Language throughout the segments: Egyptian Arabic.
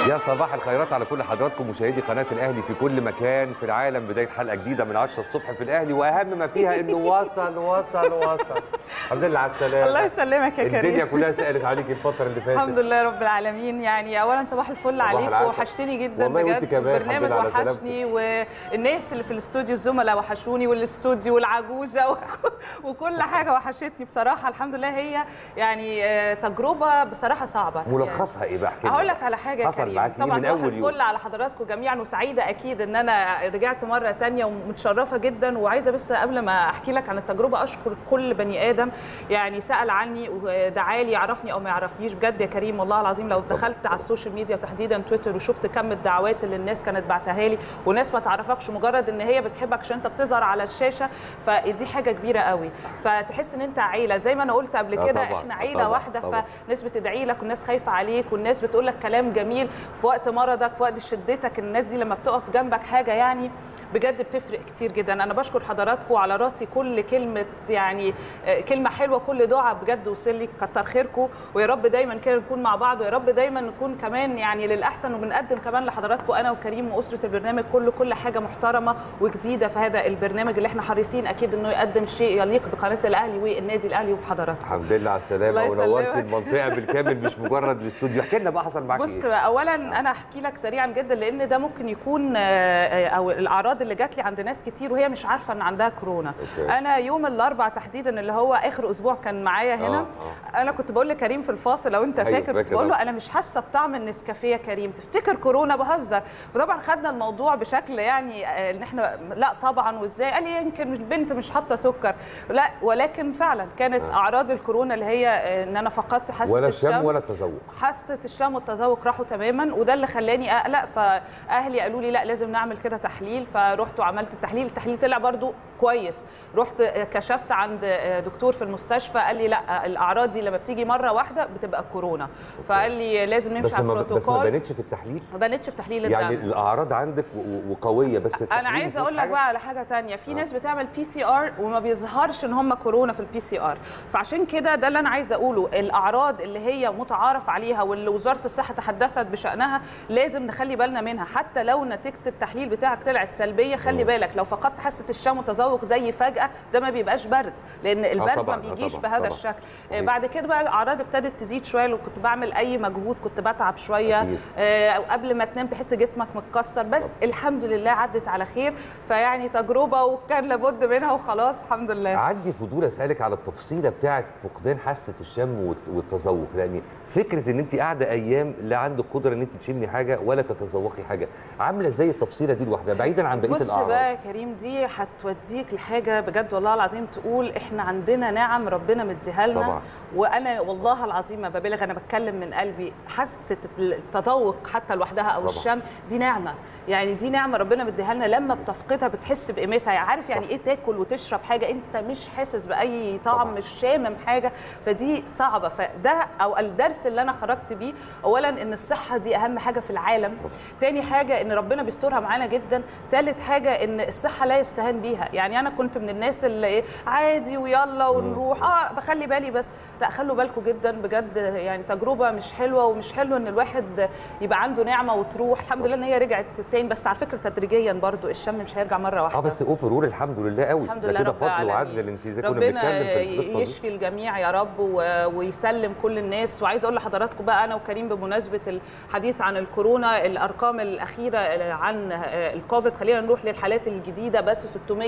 يا صباح الخيرات على كل حضراتكم مشاهدي قناه الاهلي في كل مكان في العالم بدايه حلقه جديده من 10 الصبح في الاهلي واهم ما فيها انه وصل وصل وصل الحمد لله على السلامه الله يسلمك يا كريم الدنيا كلها سالت عليك الفتره اللي فاتت الحمد لله رب العالمين يعني اولا صباح الفل صباح عليك العسل. وحشتني جدا والله وانت بجد كمان، الحمد البرنامج لله على وحشني والناس اللي في الاستوديو الزملاء وحشوني والاستوديو والعجوزه وك- وكل حاجه وحشتني بصراحه الحمد لله هي يعني آه، تجربه بصراحه صعبه ملخصها ايه بقى احكي لنا. هقول لك على حاجه يا حصل كريم معاك إيه طبعا من صباح أول يوم؟ الفل على حضراتكم جميعا وسعيده اكيد ان انا رجعت مره تانية ومتشرفه جدا وعايزه بس قبل ما احكي لك عن التجربه اشكر كل بني ادم يعني سال عني ودعالي يعرفني او ما يعرفنيش بجد يا كريم والله العظيم لو دخلت على السوشيال ميديا وتحديدا تويتر وشفت كم الدعوات اللي الناس كانت بعتها لي وناس ما تعرفكش مجرد ان هي بتحبك عشان انت بتظهر على الشاشه فدي حاجه كبيره قوي فتحس ان انت عيله زي ما انا قلت قبل آه كده طبعاً، احنا آه عيله طبعاً، واحده طبعاً. فناس بتدعي لك والناس خايفه عليك والناس بتقول لك كلام جميل في وقت مرضك في وقت شدتك الناس دي لما بتقف جنبك حاجه يعني بجد بتفرق كتير جدا انا بشكر حضراتكم على راسي كل كلمه يعني آه، كلمه حلوه كل دعاء بجد وصل لي كتر خيركم ويا رب دايما كده نكون مع بعض ويا رب دايما نكون كمان يعني للاحسن وبنقدم كمان لحضراتكم انا وكريم واسره البرنامج كله كل حاجه محترمه وجديده في هذا البرنامج اللي احنا حريصين اكيد انه يقدم شيء يليق بقناه الاهلي والنادي الاهلي وبحضراتكم الحمد لله على السلامه الله ونورتي يسلمك. المنطقه بالكامل مش مجرد الاستوديو احكي لنا بقى حصل معاك بص ايه اولا انا احكي لك سريعا جدا لان ده ممكن يكون آه، آه، او الاعراض اللي جات لي عند ناس كتير وهي مش عارفه ان عندها كورونا أوكي. انا يوم الاربع تحديدا اللي هو اخر اسبوع كان معايا هنا آه، انا كنت بقول لكريم في الفاصل لو انت أيوة، فاكر كنت فاكر بقول له طبعا. انا مش حاسه بطعم النسكافيه يا كريم تفتكر كورونا بهزر وطبعا خدنا الموضوع بشكل يعني آه، ان احنا لا طبعا وازاي قال لي يمكن مش بنت مش حاطه سكر لا ولكن فعلا كانت آه. اعراض الكورونا اللي هي آه، ان انا فقدت حاسه ولا الشم الشم ولا التذوق حاسه الشم والتذوق راحوا تماما وده اللي خلاني اقلق فاهلي قالوا لي لا لازم نعمل كده تحليل فرحت وعملت التحليل التحليل طلع برضو كويس رحت كشفت عند دكتور في المستشفى قال لي لا الاعراض دي لما بتيجي مره واحده بتبقى كورونا فقال لي لازم نمشي بس على ما بس ما البروتوكول بانتش في التحليل ما بانتش في تحليل الدم يعني الاعراض عندك و- و- وقويه بس التحليل انا عايزه مفيهوش اقول لك حاجة؟ بقى على حاجه تانية في آه. ناس بتعمل بي سي ار وما بيظهرش ان هم كورونا في البي سي ار فعشان كده ده اللي انا عايزه اقوله الاعراض اللي هي متعارف عليها واللي وزاره الصحه تحدثت بشانها لازم نخلي بالنا منها حتى لو نتيجه التحليل بتاعك طلعت سلبيه خلي مم. بالك لو فقدت حاسه الشم والتذوق زي فجاه ده ما بيبقاش برد لان البرد طبعاً، ما آه بيجيش طبعاً، بهذا طبعاً. الشكل صحيح. بعد كده بقى الاعراض ابتدت تزيد شويه لو كنت بعمل اي مجهود كنت بتعب شويه أكيد. آه، او قبل ما تنام تحس جسمك متكسر بس الحمد لله عدت على خير فيعني تجربه وكان لابد منها وخلاص الحمد لله عندي فضول اسالك على التفصيله بتاعه فقدان حاسه الشم والت- والتذوق لان فكره ان انت قاعده ايام لا عندك قدره ان انت تشمي حاجه ولا تتذوقي حاجه عامله ازاي التفصيله دي لوحدها بعيدا عن بقيه بص الاعراض بقى يا كريم دي هتوديك لحاجه بجد والله العظيم تقول احنا عندنا نعم ربنا مديها لنا طبعا. وانا والله العظيم ما ببالغ انا بتكلم من قلبي حاسه التذوق حتى لوحدها او طبعا. الشم دي نعمه يعني دي نعمه ربنا مديها لنا لما بتفقدها بتحس بقيمتها يعني عارف يعني صح. ايه تاكل وتشرب حاجه انت مش حاسس باي طعم طبعا. مش شامم حاجه فدي صعبه فده او الدرس اللي انا خرجت بيه اولا ان الصحه دي اهم حاجه في العالم طبعا. تاني حاجه ان ربنا بيسترها معانا جدا تالت حاجه ان الصحه لا يستهان بيها يعني انا كنت من الناس اللي ايه عادي ويلا ونروح اه بخلي بالي بس لا خلوا بالكم جدا بجد يعني تجربه مش حلوه ومش حلو ان الواحد يبقى عنده نعمه وتروح الحمد لله ان هي رجعت تاني بس على فكره تدريجيا برضو الشم مش هيرجع مره واحده اه بس اوفرول الحمد لله قوي الحمد ده لله كده رب فضل العالمين. وعدل انت زي كنا ربنا بنتكلم في القصه دي يشفي الجميع يا رب و- ويسلم كل الناس وعايزه اقول لحضراتكم بقى انا وكريم بمناسبه الحديث عن الكورونا الارقام الاخيره عن الكوفيد خلينا نروح للحالات الجديده بس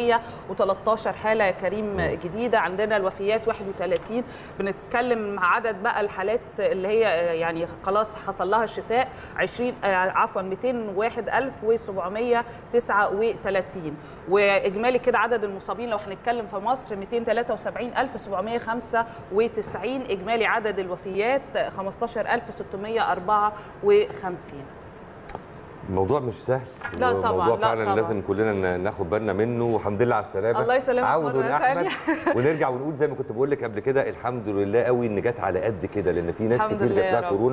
613 حاله يا كريم جديده عندنا الوفيات 31 بنتكلم مع عدد بقى الحالات اللي هي يعني خلاص حصل لها الشفاء 20 آه، عفوا 201739 واجمالي كده عدد المصابين لو هنتكلم في مصر 277795 اجمالي عدد الوفيات 15654 الموضوع مش سهل لا طبعاً، الموضوع لا فعلا طبعاً. لازم كلنا ن- ناخد بالنا منه والحمد لله على السلامه الله يسلمك عود مرة احمد تانية. ونرجع ونقول زي ما كنت بقول لك قبل كده الحمد لله قوي ان جت على قد كده لان في ناس الحمد كتير لله جات يا لها رب. كورونا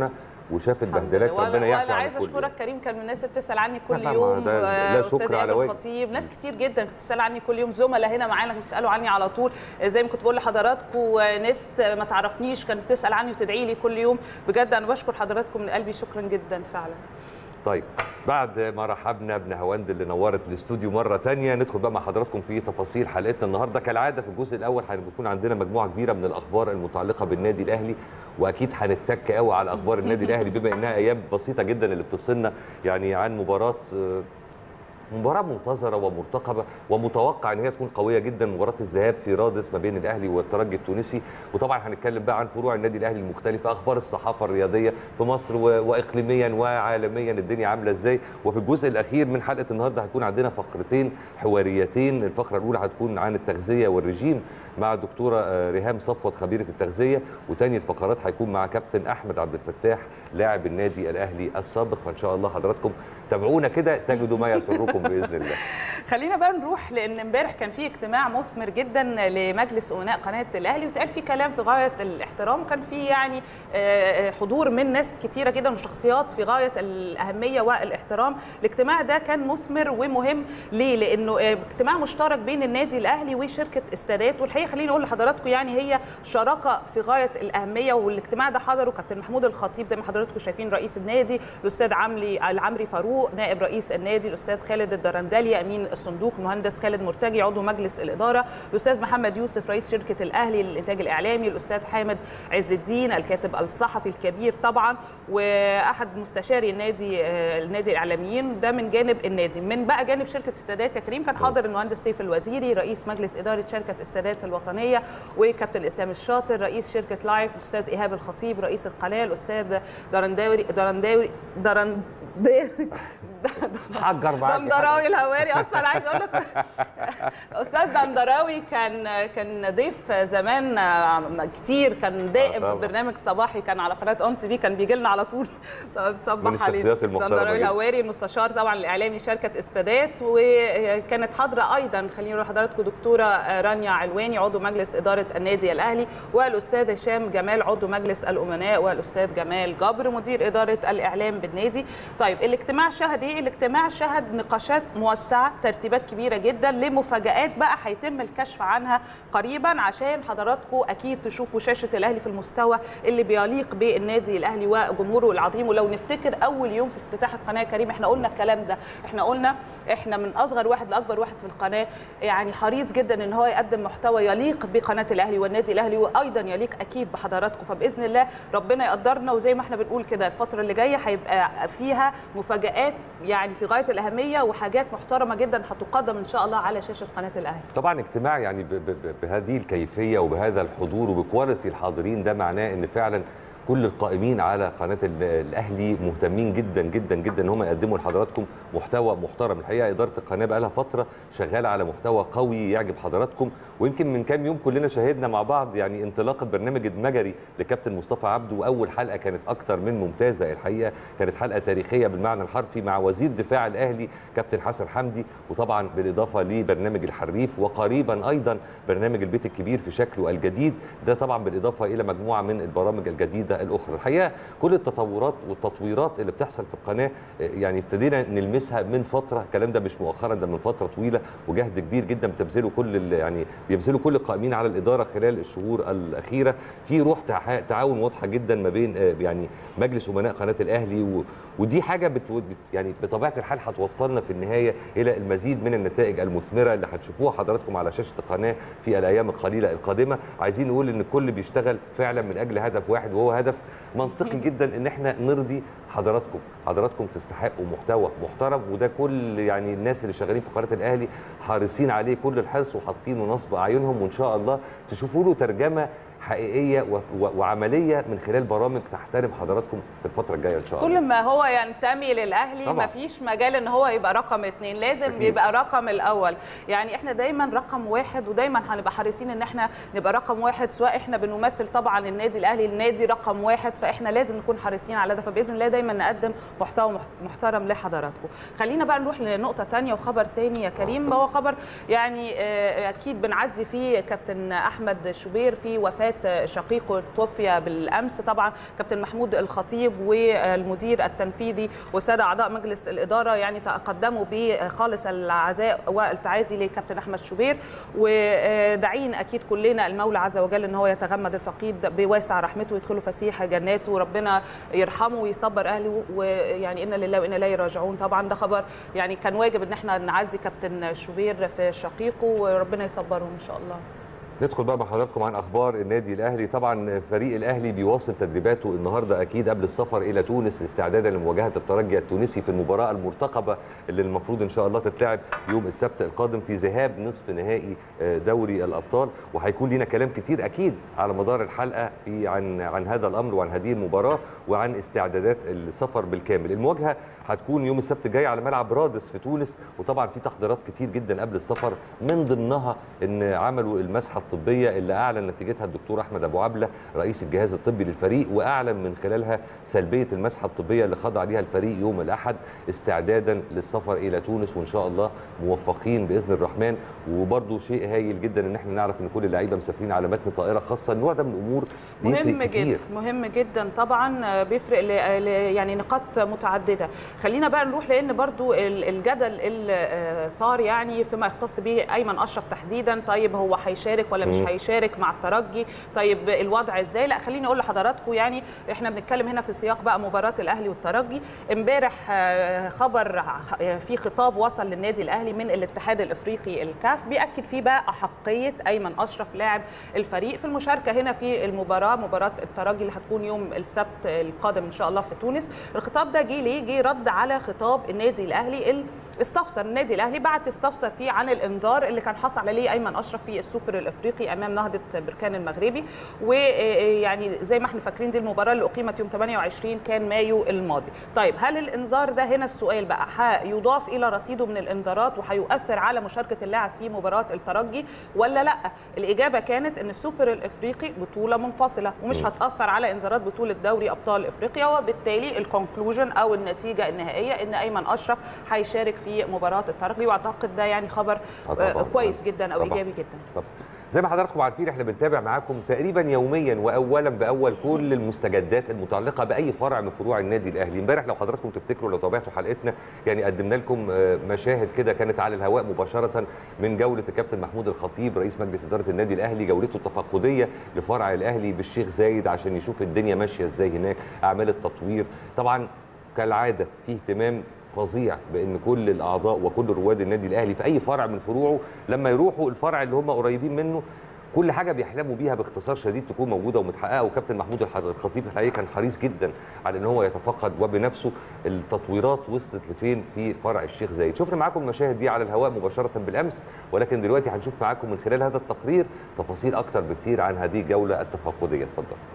وشاف الحمد البهدلات لله. ربنا وانا يعفو وانا عن عايزه الكل اشكرك كريم كان من الناس اللي بتسال عني كل طبعاً، يوم ده لا آه، شكر استاذ على ايهاب واجب. الخطيب ناس كتير جدا بتسال عني كل يوم زملاء هنا معانا بيسالوا عني على طول آه، زي ما كنت بقول لحضراتكم آه، ناس آه، ما تعرفنيش كانت بتسال عني وتدعي لي كل يوم بجد انا بشكر حضراتكم من قلبي شكرا جدا فعلا طيب بعد ما رحبنا بنهاوند اللي نورت الاستوديو مره تانية ندخل بقى مع حضراتكم في تفاصيل حلقتنا النهارده كالعاده في الجزء الاول هيكون عندنا مجموعه كبيره من الاخبار المتعلقه بالنادي الاهلي واكيد هنتك قوي على اخبار النادي الاهلي بما انها ايام بسيطه جدا اللي بتفصلنا يعني عن مباراه آه، مباراة منتظرة ومرتقبة ومتوقع ان هي تكون قوية جدا مباراة الذهاب في رادس ما بين الاهلي والترجي التونسي وطبعا هنتكلم بقى عن فروع النادي الاهلي المختلفة اخبار الصحافة الرياضية في مصر و- واقليميا وعالميا الدنيا عاملة ازاي وفي الجزء الاخير من حلقة النهارده هيكون عندنا فقرتين حواريتين الفقرة الاولى هتكون عن التغذية والرجيم مع الدكتورة آه، ريهام صفوت خبيرة التغذية وتاني الفقرات هيكون مع كابتن احمد عبد الفتاح لاعب النادي الاهلي السابق فان شاء الله حضراتكم تابعونا كده تجدوا ما يسركم باذن الله خلينا بقى نروح لان امبارح كان في اجتماع مثمر جدا لمجلس امناء قناه الاهلي واتقال فيه كلام في غايه الاحترام كان في يعني آه، حضور من ناس كتيره جدا وشخصيات في غايه الاهميه والاحترام الاجتماع ده كان مثمر ومهم ليه لانه آه، اجتماع مشترك بين النادي الاهلي وشركه استادات والحقيقه خليني اقول لحضراتكم يعني هي شراكه في غايه الاهميه والاجتماع ده حضره كابتن محمود الخطيب زي ما حضراتكم شايفين رئيس النادي الاستاذ عمري العمري فاروق نائب رئيس النادي الاستاذ خالد الدرندلي امين الصندوق المهندس خالد مرتجي عضو مجلس الاداره الاستاذ محمد يوسف رئيس شركه الاهلي للانتاج الاعلامي الاستاذ حامد عز الدين الكاتب الصحفي الكبير طبعا واحد مستشاري النادي آه، النادي الاعلاميين ده من جانب النادي من بقى جانب شركه استادات يا كريم كان حاضر المهندس سيف الوزيري رئيس مجلس اداره شركه استادات الوطنيه وكابتن اسلام الشاطر رئيس شركه لايف الاستاذ ايهاب الخطيب رئيس القناه الاستاذ درنداوي درنداوي درنداوي حجر معاك دندراوي الهواري اصلا عايز اقول لك استاذ دندراوي كان كان ضيف زمان كتير كان دائم طبعا. في برنامج صباحي كان على قناه اون تي في كان بيجي لنا على طول من صبح علينا الشخصيات المحترمة دندراوي جدا. الهواري المستشار طبعا الاعلامي شركه استادات وكانت حاضره ايضا خليني اقول لحضراتكم دكتوره رانيا علواني عضو مجلس اداره النادي الاهلي والاستاذ هشام جمال عضو مجلس الامناء والاستاذ جمال جبر مدير اداره الاعلام بالنادي طيب الاجتماع شهد ايه الاجتماع شهد نقاشات موسعه ترتيبات كبيره جدا لمفاجات بقى هيتم الكشف عنها قريبا عشان حضراتكم اكيد تشوفوا شاشه الاهلي في المستوى اللي بيليق بالنادي الاهلي وجمهوره العظيم ولو نفتكر اول يوم في افتتاح القناه يا كريم احنا قلنا الكلام ده احنا قلنا احنا من اصغر واحد لاكبر واحد في القناه يعني حريص جدا ان هو يقدم محتوى يليق بقناه الاهلي والنادي الاهلي وايضا يليق اكيد بحضراتكم فباذن الله ربنا يقدرنا وزي ما احنا بنقول كده الفتره اللي جايه هيبقى فيها مفاجات يعني في غايه الاهميه وحاجات محترمه جدا هتقدم ان شاء الله على شاشه قناه الاهلي طبعا اجتماع يعني ب- ب- ب- بهذه الكيفيه وبهذا الحضور وبكواليتي الحاضرين ده معناه ان فعلا كل القائمين على قناه ال- الاهلي مهتمين جدا جدا جدا ان هم يقدموا لحضراتكم محتوى محترم الحقيقه اداره القناه بقى لها فتره شغاله على محتوى قوي يعجب حضراتكم ويمكن من كام يوم كلنا شاهدنا مع بعض يعني انطلاق البرنامج المجري لكابتن مصطفى عبده واول حلقه كانت اكتر من ممتازه الحقيقه كانت حلقه تاريخيه بالمعنى الحرفي مع وزير دفاع الاهلي كابتن حسن حمدي وطبعا بالاضافه لبرنامج الحريف وقريبا ايضا برنامج البيت الكبير في شكله الجديد ده طبعا بالاضافه الى مجموعه من البرامج الجديده الاخرى الحقيقه كل التطورات والتطويرات اللي بتحصل في القناه آه، يعني ابتدينا نلمسها من فتره الكلام ده مش مؤخرا ده من فتره طويله وجهد كبير جدا بتبذله كل ال- يعني بيبذلوا كل القائمين على الاداره خلال الشهور الاخيره في روح تع- تعاون واضحه جدا ما بين آه، يعني مجلس امناء قناه الاهلي و ودي حاجه بت بت- يعني بطبيعه الحال هتوصلنا في النهايه الى المزيد من النتائج المثمره اللي هتشوفوها حضراتكم على شاشه القناه في الايام القليله القادمه عايزين نقول ان الكل بيشتغل فعلا من اجل هدف واحد وهو هدف منطقي جدا ان احنا نرضي حضراتكم حضراتكم تستحقوا محتوى محترم وده كل يعني الناس اللي شغالين في قناه الاهلي حريصين عليه كل الحرص وحاطينه نصب اعينهم وان شاء الله تشوفوا له ترجمه حقيقيه و- و- وعمليه من خلال برامج تحترم حضراتكم في الفتره الجايه ان شاء الله كل ما هو ينتمي للاهلي طبعاً. مفيش مجال ان هو يبقى رقم اثنين لازم أكيد. يبقى رقم الاول يعني احنا دايما رقم واحد ودايما هنبقى حريصين ان احنا نبقى رقم واحد سواء احنا بنمثل طبعا النادي الاهلي النادي رقم واحد فاحنا لازم نكون حريصين على ده فباذن الله دايما نقدم محتوى مح- محترم لحضراتكم خلينا بقى نروح لنقطه ثانيه وخبر ثاني يا كريم هو خبر يعني آه، اكيد بنعزي فيه كابتن احمد شوبير في وفاه مات شقيقه توفي بالامس طبعا كابتن محمود الخطيب والمدير التنفيذي وساده اعضاء مجلس الاداره يعني تقدموا بخالص العزاء والتعازي لكابتن احمد شوبير وداعين اكيد كلنا المولى عز وجل ان هو يتغمد الفقيد بواسع رحمته ويدخله فسيح جناته وربنا يرحمه ويصبر اهله ويعني انا لله وانا اليه راجعون طبعا ده خبر يعني كان واجب ان احنا نعزي كابتن شوبير في شقيقه وربنا يصبرهم ان شاء الله ندخل بقى مع حضراتكم عن اخبار النادي الاهلي طبعا فريق الاهلي بيواصل تدريباته النهارده اكيد قبل السفر الى تونس استعدادا لمواجهه الترجي التونسي في المباراه المرتقبه اللي المفروض ان شاء الله تتلعب يوم السبت القادم في ذهاب نصف نهائي دوري الابطال وهيكون لنا كلام كتير اكيد على مدار الحلقه في عن عن هذا الامر وعن هذه المباراه وعن استعدادات السفر بالكامل المواجهه هتكون يوم السبت الجاي على ملعب رادس في تونس وطبعا في تحضيرات كتير جدا قبل السفر من ضمنها ان عملوا المسحه الطبيه اللي اعلن نتيجتها الدكتور احمد ابو عبله رئيس الجهاز الطبي للفريق واعلن من خلالها سلبيه المسحه الطبيه اللي خضع ليها الفريق يوم الاحد استعدادا للسفر الى تونس وان شاء الله موفقين باذن الرحمن وبرده شيء هايل جدا ان احنا نعرف ان كل اللعيبه مسافرين على متن طائره خاصه النوع ده من الامور مهم جدا مهم جدا طبعا بيفرق ل... يعني نقاط متعدده خلينا بقى نروح لان برضو الجدل اللي صار يعني فيما يختص به ايمن اشرف تحديدا طيب هو هيشارك ولا مش هيشارك مع الترجي طيب الوضع ازاي لا خليني اقول لحضراتكم يعني احنا بنتكلم هنا في سياق بقى مباراه الاهلي والترجي امبارح خبر في خطاب وصل للنادي الاهلي من الاتحاد الافريقي الكاف بياكد فيه بقى احقيه ايمن اشرف لاعب الفريق في المشاركه هنا في المباراه مباراه الترجي اللي هتكون يوم السبت القادم ان شاء الله في تونس الخطاب ده جه ليه جه رد على خطاب النادي الاهلي اللي استفسر النادي الاهلي بعت يستفسر فيه عن الانذار اللي كان حصل عليه ايمن اشرف في السوبر الافريقي امام نهضه بركان المغربي ويعني زي ما احنا فاكرين دي المباراه اللي اقيمت يوم 28 كان مايو الماضي طيب هل الانذار ده هنا السؤال بقى هيضاف الى رصيده من الانذارات وهيؤثر على مشاركه اللاعب في مباراه الترجي ولا لا الاجابه كانت ان السوبر الافريقي بطوله منفصله ومش هتاثر على انذارات بطوله دوري ابطال افريقيا وبالتالي الكونكلوجن او النتيجه النهائيه ان ايمن اشرف هيشارك في مباراه الترجي واعتقد ده يعني خبر طبعاً. كويس جدا او طبعاً. ايجابي جدا طب زي ما حضراتكم عارفين احنا بنتابع معاكم تقريبا يوميا واولا باول كل المستجدات المتعلقه باي فرع من فروع النادي الاهلي امبارح لو حضراتكم تفتكروا لو تابعتوا حلقتنا يعني قدمنا لكم آه، مشاهد كده كانت على الهواء مباشره من جوله الكابتن محمود الخطيب رئيس مجلس اداره النادي الاهلي جولته التفقديه لفرع الاهلي بالشيخ زايد عشان يشوف الدنيا ماشيه ازاي هناك اعمال التطوير طبعا كالعاده في اهتمام فظيع بان كل الاعضاء وكل رواد النادي الاهلي في اي فرع من فروعه لما يروحوا الفرع اللي هم قريبين منه كل حاجه بيحلموا بيها باختصار شديد تكون موجوده ومتحققه وكابتن محمود الح- الخطيب الحقيقه كان حريص جدا على ان هو يتفقد وبنفسه التطويرات وصلت لفين في فرع الشيخ زايد شفنا معاكم المشاهد دي على الهواء مباشره بالامس ولكن دلوقتي هنشوف معاكم من خلال هذا التقرير تفاصيل اكتر بكتير عن هذه الجوله التفقديه اتفضل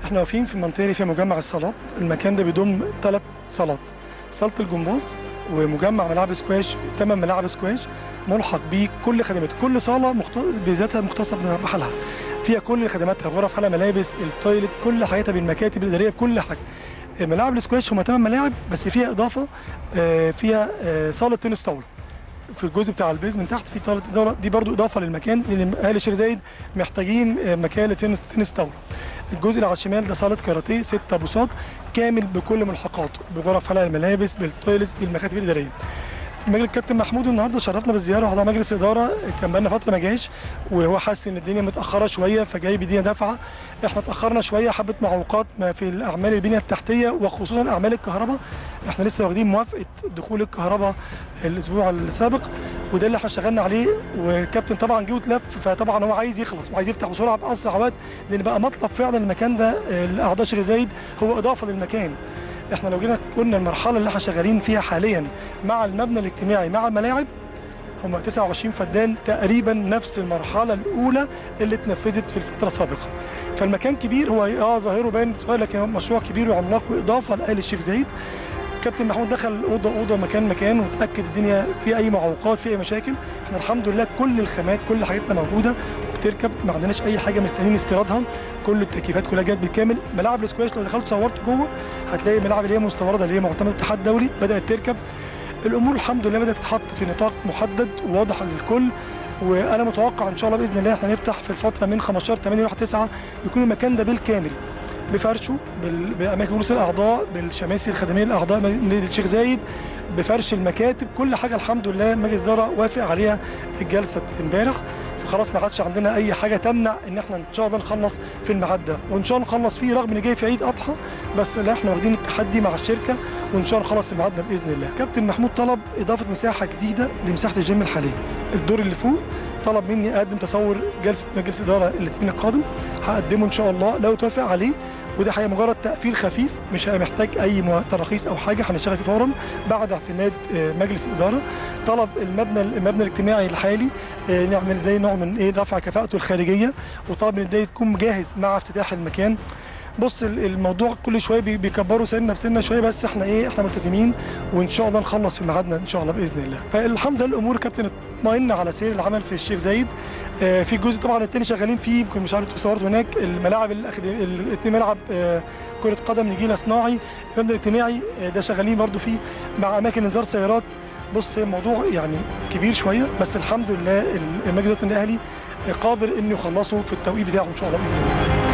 احنا واقفين في المنطقه اللي فيها مجمع الصالات المكان ده بيضم ثلاث صالات صاله الجمباز ومجمع ملاعب سكواش ثمان ملاعب سكواش ملحق بيه كل خدمات كل صاله مخت... بذاتها مختصه بحالها فيها كل خدماتها غرف حالها ملابس التويلت كل حاجاتها بالمكاتب الاداريه بكل حاجه ملاعب السكواش هم ثمان ملاعب بس فيها اضافه آه، فيها آه، صاله تنس طاوله في الجزء بتاع البيز من تحت في صاله الدوله دي برضو اضافه للمكان لان اهل الشيخ زايد محتاجين آه، مكان لتنس تنس طاوله الجزء اللي على الشمال ده صاله كاراتيه ست بساط كامل بكل ملحقاته بغرف حلق الملابس بالتويلتس بالمكاتب الاداريه مجلس الكابتن محمود النهارده شرفنا بالزياره وحضر مجلس اداره كان بقالنا فتره ما جاش وهو حاسس ان الدنيا متاخره شويه فجاي بيدينا دفعه احنا اتاخرنا شويه حبه معوقات ما في الاعمال البنيه التحتيه وخصوصا اعمال الكهرباء احنا لسه واخدين موافقه دخول الكهرباء الاسبوع السابق وده اللي احنا اشتغلنا عليه وكابتن طبعا جه وتلف فطبعا هو عايز يخلص وعايز يفتح بسرعه باسرع وقت لان بقى مطلب فعلا المكان ده آه، لاعضاء شيخ زايد هو اضافه للمكان احنا لو جينا قلنا المرحله اللي احنا شغالين فيها حاليا مع المبنى الاجتماعي مع الملاعب هم 29 فدان تقريبا نفس المرحله الاولى اللي اتنفذت في الفتره السابقه فالمكان كبير هو اه ظاهره باين صغير لكن هو مشروع كبير وعملاق واضافه لاهل الشيخ زايد كابتن محمود دخل اوضه اوضه مكان مكان وتاكد الدنيا في اي معوقات في اي مشاكل احنا الحمد لله كل الخامات كل حاجاتنا موجوده بتركب ما عندناش اي حاجه مستنيين استيرادها كل التكييفات كلها جت بالكامل ملاعب الاسكواش لو دخلت صورت جوه هتلاقي الملاعب اللي هي مستورده اللي هي معتمده الاتحاد الدولي بدات تركب الامور الحمد لله بدات تتحط في نطاق محدد وواضح للكل وانا متوقع ان شاء الله باذن الله احنا نفتح في الفتره من 15 8 ل 9 يكون المكان ده بالكامل بفرشه بال- باماكن جلوس الاعضاء بالشماسي الخدميه للاعضاء للشيخ زايد بفرش المكاتب كل حاجه الحمد لله مجلس الاداره وافق عليها الجلسه امبارح فخلاص ما عادش عندنا اي حاجه تمنع ان احنا ان شاء الله نخلص في الميعاد ده وان شاء الله نخلص فيه رغم ان جاي في عيد اضحى بس لا احنا واخدين التحدي مع الشركه وان شاء الله نخلص في ميعادنا باذن الله كابتن محمود طلب اضافه مساحه جديده لمساحه الجيم الحاليه الدور اللي فوق طلب مني اقدم تصور جلسه مجلس اداره الاثنين القادم هقدمه ان شاء الله لو توافق عليه وده هي مجرد تقفيل خفيف مش محتاج اي مو- تراخيص او حاجه هنشتغل فيه فورا بعد اعتماد آه، مجلس الاداره طلب المبنى المبنى الاجتماعي الحالي آه، نعمل زي نوع من ايه رفع كفاءته الخارجيه وطلب ان ده يكون جاهز مع افتتاح المكان بص ال- الموضوع كل شويه بي- بيكبروا سنه بسنه شويه بس احنا ايه احنا ملتزمين وان شاء الله نخلص في ميعادنا ان شاء الله باذن الله فالحمد لله الامور كابتن اطمئن على سير العمل في الشيخ زايد آه، في جزء طبعا التاني شغالين فيه يمكن مش عارف صورت هناك الملاعب الأخد- الاثنين ملعب آه، كره قدم نجيله صناعي المبنى الاجتماعي آه، ده شغالين برضو فيه مع اماكن انذار سيارات بص هي الموضوع يعني كبير شويه بس الحمد لله ال- مجلس إدارة الاهلي آه، قادر انه يخلصه في التوقيت بتاعه ان شاء الله باذن الله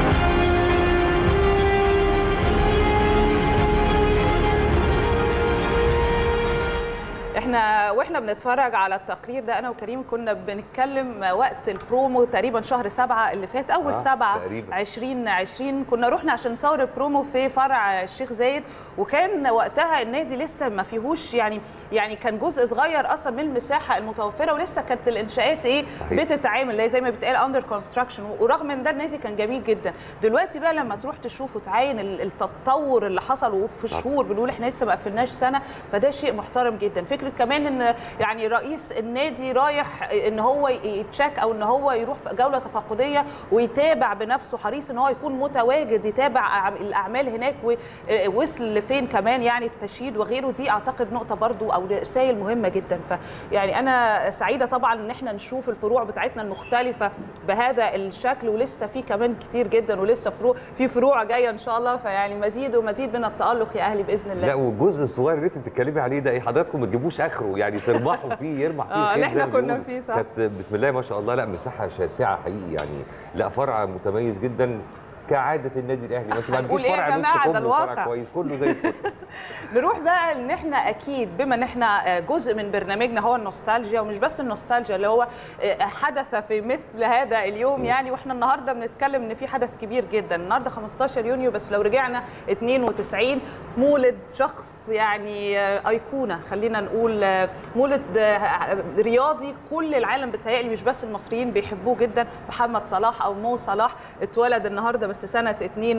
احنا واحنا بنتفرج على التقرير ده انا وكريم كنا بنتكلم وقت البرومو تقريبا شهر سبعة اللي فات اول آه، سبعة تقريباً. 2020 كنا رحنا عشان نصور البرومو في فرع الشيخ زايد وكان وقتها النادي لسه ما فيهوش يعني يعني كان جزء صغير اصلا من المساحه المتوفره ولسه كانت الانشاءات ايه صحيح. بتتعامل اللي هي زي ما بيتقال اندر كونستراكشن ورغم ان ده النادي كان جميل جدا دلوقتي بقى لما تروح تشوف وتعاين ال- التطور اللي حصل وفي شهور بنقول احنا لسه ما قفلناش سنه فده شيء محترم جدا فكره كمان ان يعني رئيس النادي رايح ان هو يتشاك او ان هو يروح في جوله تفقديه ويتابع بنفسه حريص ان هو يكون متواجد يتابع أعم- الاعمال هناك ووصل لفين كمان يعني التشييد وغيره دي اعتقد نقطه برضو او رسائل مهمه جدا فيعني انا سعيده طبعا ان احنا نشوف الفروع بتاعتنا المختلفه بهذا الشكل ولسه في كمان كتير جدا ولسه فروع في فروع جايه ان شاء الله فيعني مزيد ومزيد من التالق يا اهلي باذن الله لا والجزء الصغير اللي انت بتتكلمي عليه ده ايه حضراتكم ما تجيبوش اخره يعني ترمحوا فيه يرمح فيه آه، الخير اللي زي احنا ما كنا بيقولوا. فيه، صح. كانت بسم الله ما شاء الله لا مساحه شاسعه حقيقي يعني لا فرع متميز جدا كعاده النادي الاهلي ما انتوا ما هنقول عندكوش إيه يا فرع جماعة؟ نص ده كم وفرع الواقع. كويس كله زي الفل نروح بقى ان احنا اكيد بما ان احنا جزء من برنامجنا هو النوستالجيا ومش بس النوستالجيا اللي هو حدث في مثل هذا اليوم يعني واحنا النهارده بنتكلم ان في حدث كبير جدا النهارده 15 يونيو بس لو رجعنا 92 مولد شخص يعني ايقونه خلينا نقول مولد رياضي كل العالم بتهيألي مش بس المصريين بيحبوه جدا محمد صلاح او مو صلاح اتولد النهارده بس سنه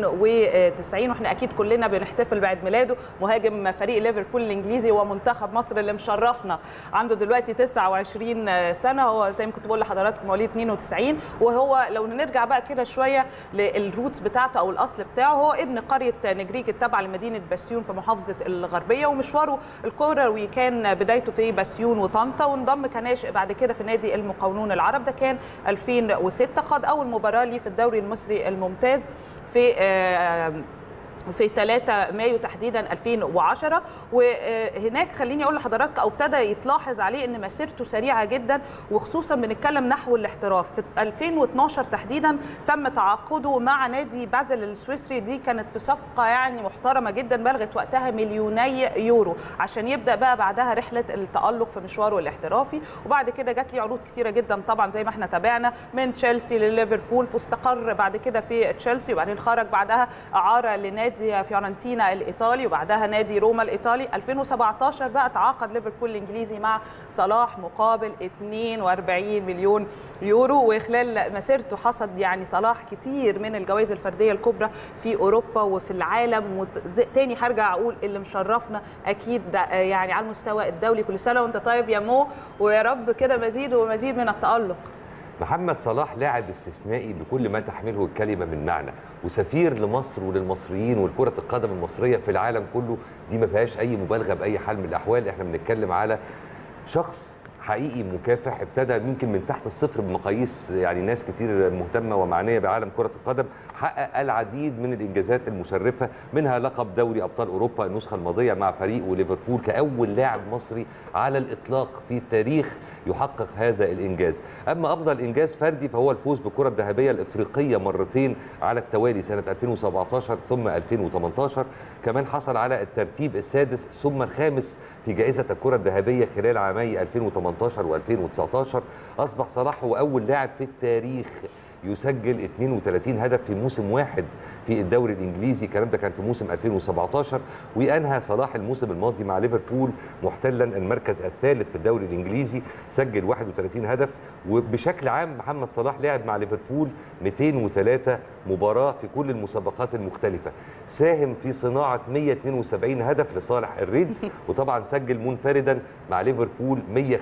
92 واحنا اكيد كلنا بنحتفل بعيد ميلاده مهاجم فريق ليفربول الانجليزي ومنتخب مصر اللي مشرفنا عنده دلوقتي 29 سنه هو زي ما كنت بقول لحضراتكم مواليد 92 وهو لو نرجع بقى كده شويه للروتس بتاعته او الاصل بتاعه هو ابن قريه نجريج التابعه لمدينه بسيون في محافظه الغربيه ومشواره الكروي كان بدايته في بسيون وطنطا وانضم كناشئ بعد كده في نادي المقاولون العرب ده كان 2006 خاض اول مباراه ليه في الدوري المصري الممتاز في آه في 3 مايو تحديدا 2010 وهناك خليني اقول لحضرتك او ابتدى يتلاحظ عليه ان مسيرته سريعه جدا وخصوصا بنتكلم نحو الاحتراف في 2012 تحديدا تم تعاقده مع نادي بازل السويسري دي كانت في صفقه يعني محترمه جدا بلغت وقتها مليوني يورو عشان يبدا بقى بعدها رحله التالق في مشواره الاحترافي وبعد كده جات لي عروض كتيره جدا طبعا زي ما احنا تابعنا من تشيلسي لليفربول فاستقر بعد كده في تشيلسي وبعدين خرج بعدها اعاره لنادي نادي فيورنتينا الايطالي وبعدها نادي روما الايطالي 2017 بقى تعاقد ليفربول الانجليزي مع صلاح مقابل 42 مليون يورو وخلال مسيرته حصد يعني صلاح كتير من الجوائز الفرديه الكبرى في اوروبا وفي العالم تاني هرجع اقول اللي مشرفنا اكيد ده يعني على المستوى الدولي كل سنه وانت طيب يا مو ويا رب كده مزيد ومزيد من التالق محمد صلاح لاعب استثنائي بكل ما تحمله الكلمه من معنى وسفير لمصر وللمصريين ولكره القدم المصريه في العالم كله دي ما فيهاش اي مبالغه باي حال من الاحوال احنا بنتكلم على شخص حقيقي مكافح ابتدى يمكن من تحت الصفر بمقاييس يعني ناس كتير مهتمه ومعنيه بعالم كره القدم حقق العديد من الانجازات المشرفه منها لقب دوري ابطال اوروبا النسخه الماضيه مع فريقه ليفربول كاول لاعب مصري على الاطلاق في التاريخ يحقق هذا الانجاز اما افضل انجاز فردي فهو الفوز بالكره الذهبيه الافريقيه مرتين على التوالي سنه 2017 ثم 2018 كمان حصل على الترتيب السادس ثم الخامس في جائزه الكره الذهبيه خلال عامي 2018 و2019 اصبح صلاح هو اول لاعب في التاريخ يسجل 32 هدف في موسم واحد في الدوري الانجليزي الكلام ده كان في موسم 2017 وانهى صلاح الموسم الماضي مع ليفربول محتلا المركز الثالث في الدوري الانجليزي سجل 31 هدف وبشكل عام محمد صلاح لعب مع ليفربول 203 مباراه في كل المسابقات المختلفه ساهم في صناعه 172 هدف لصالح الريدز وطبعا سجل منفردا مع ليفربول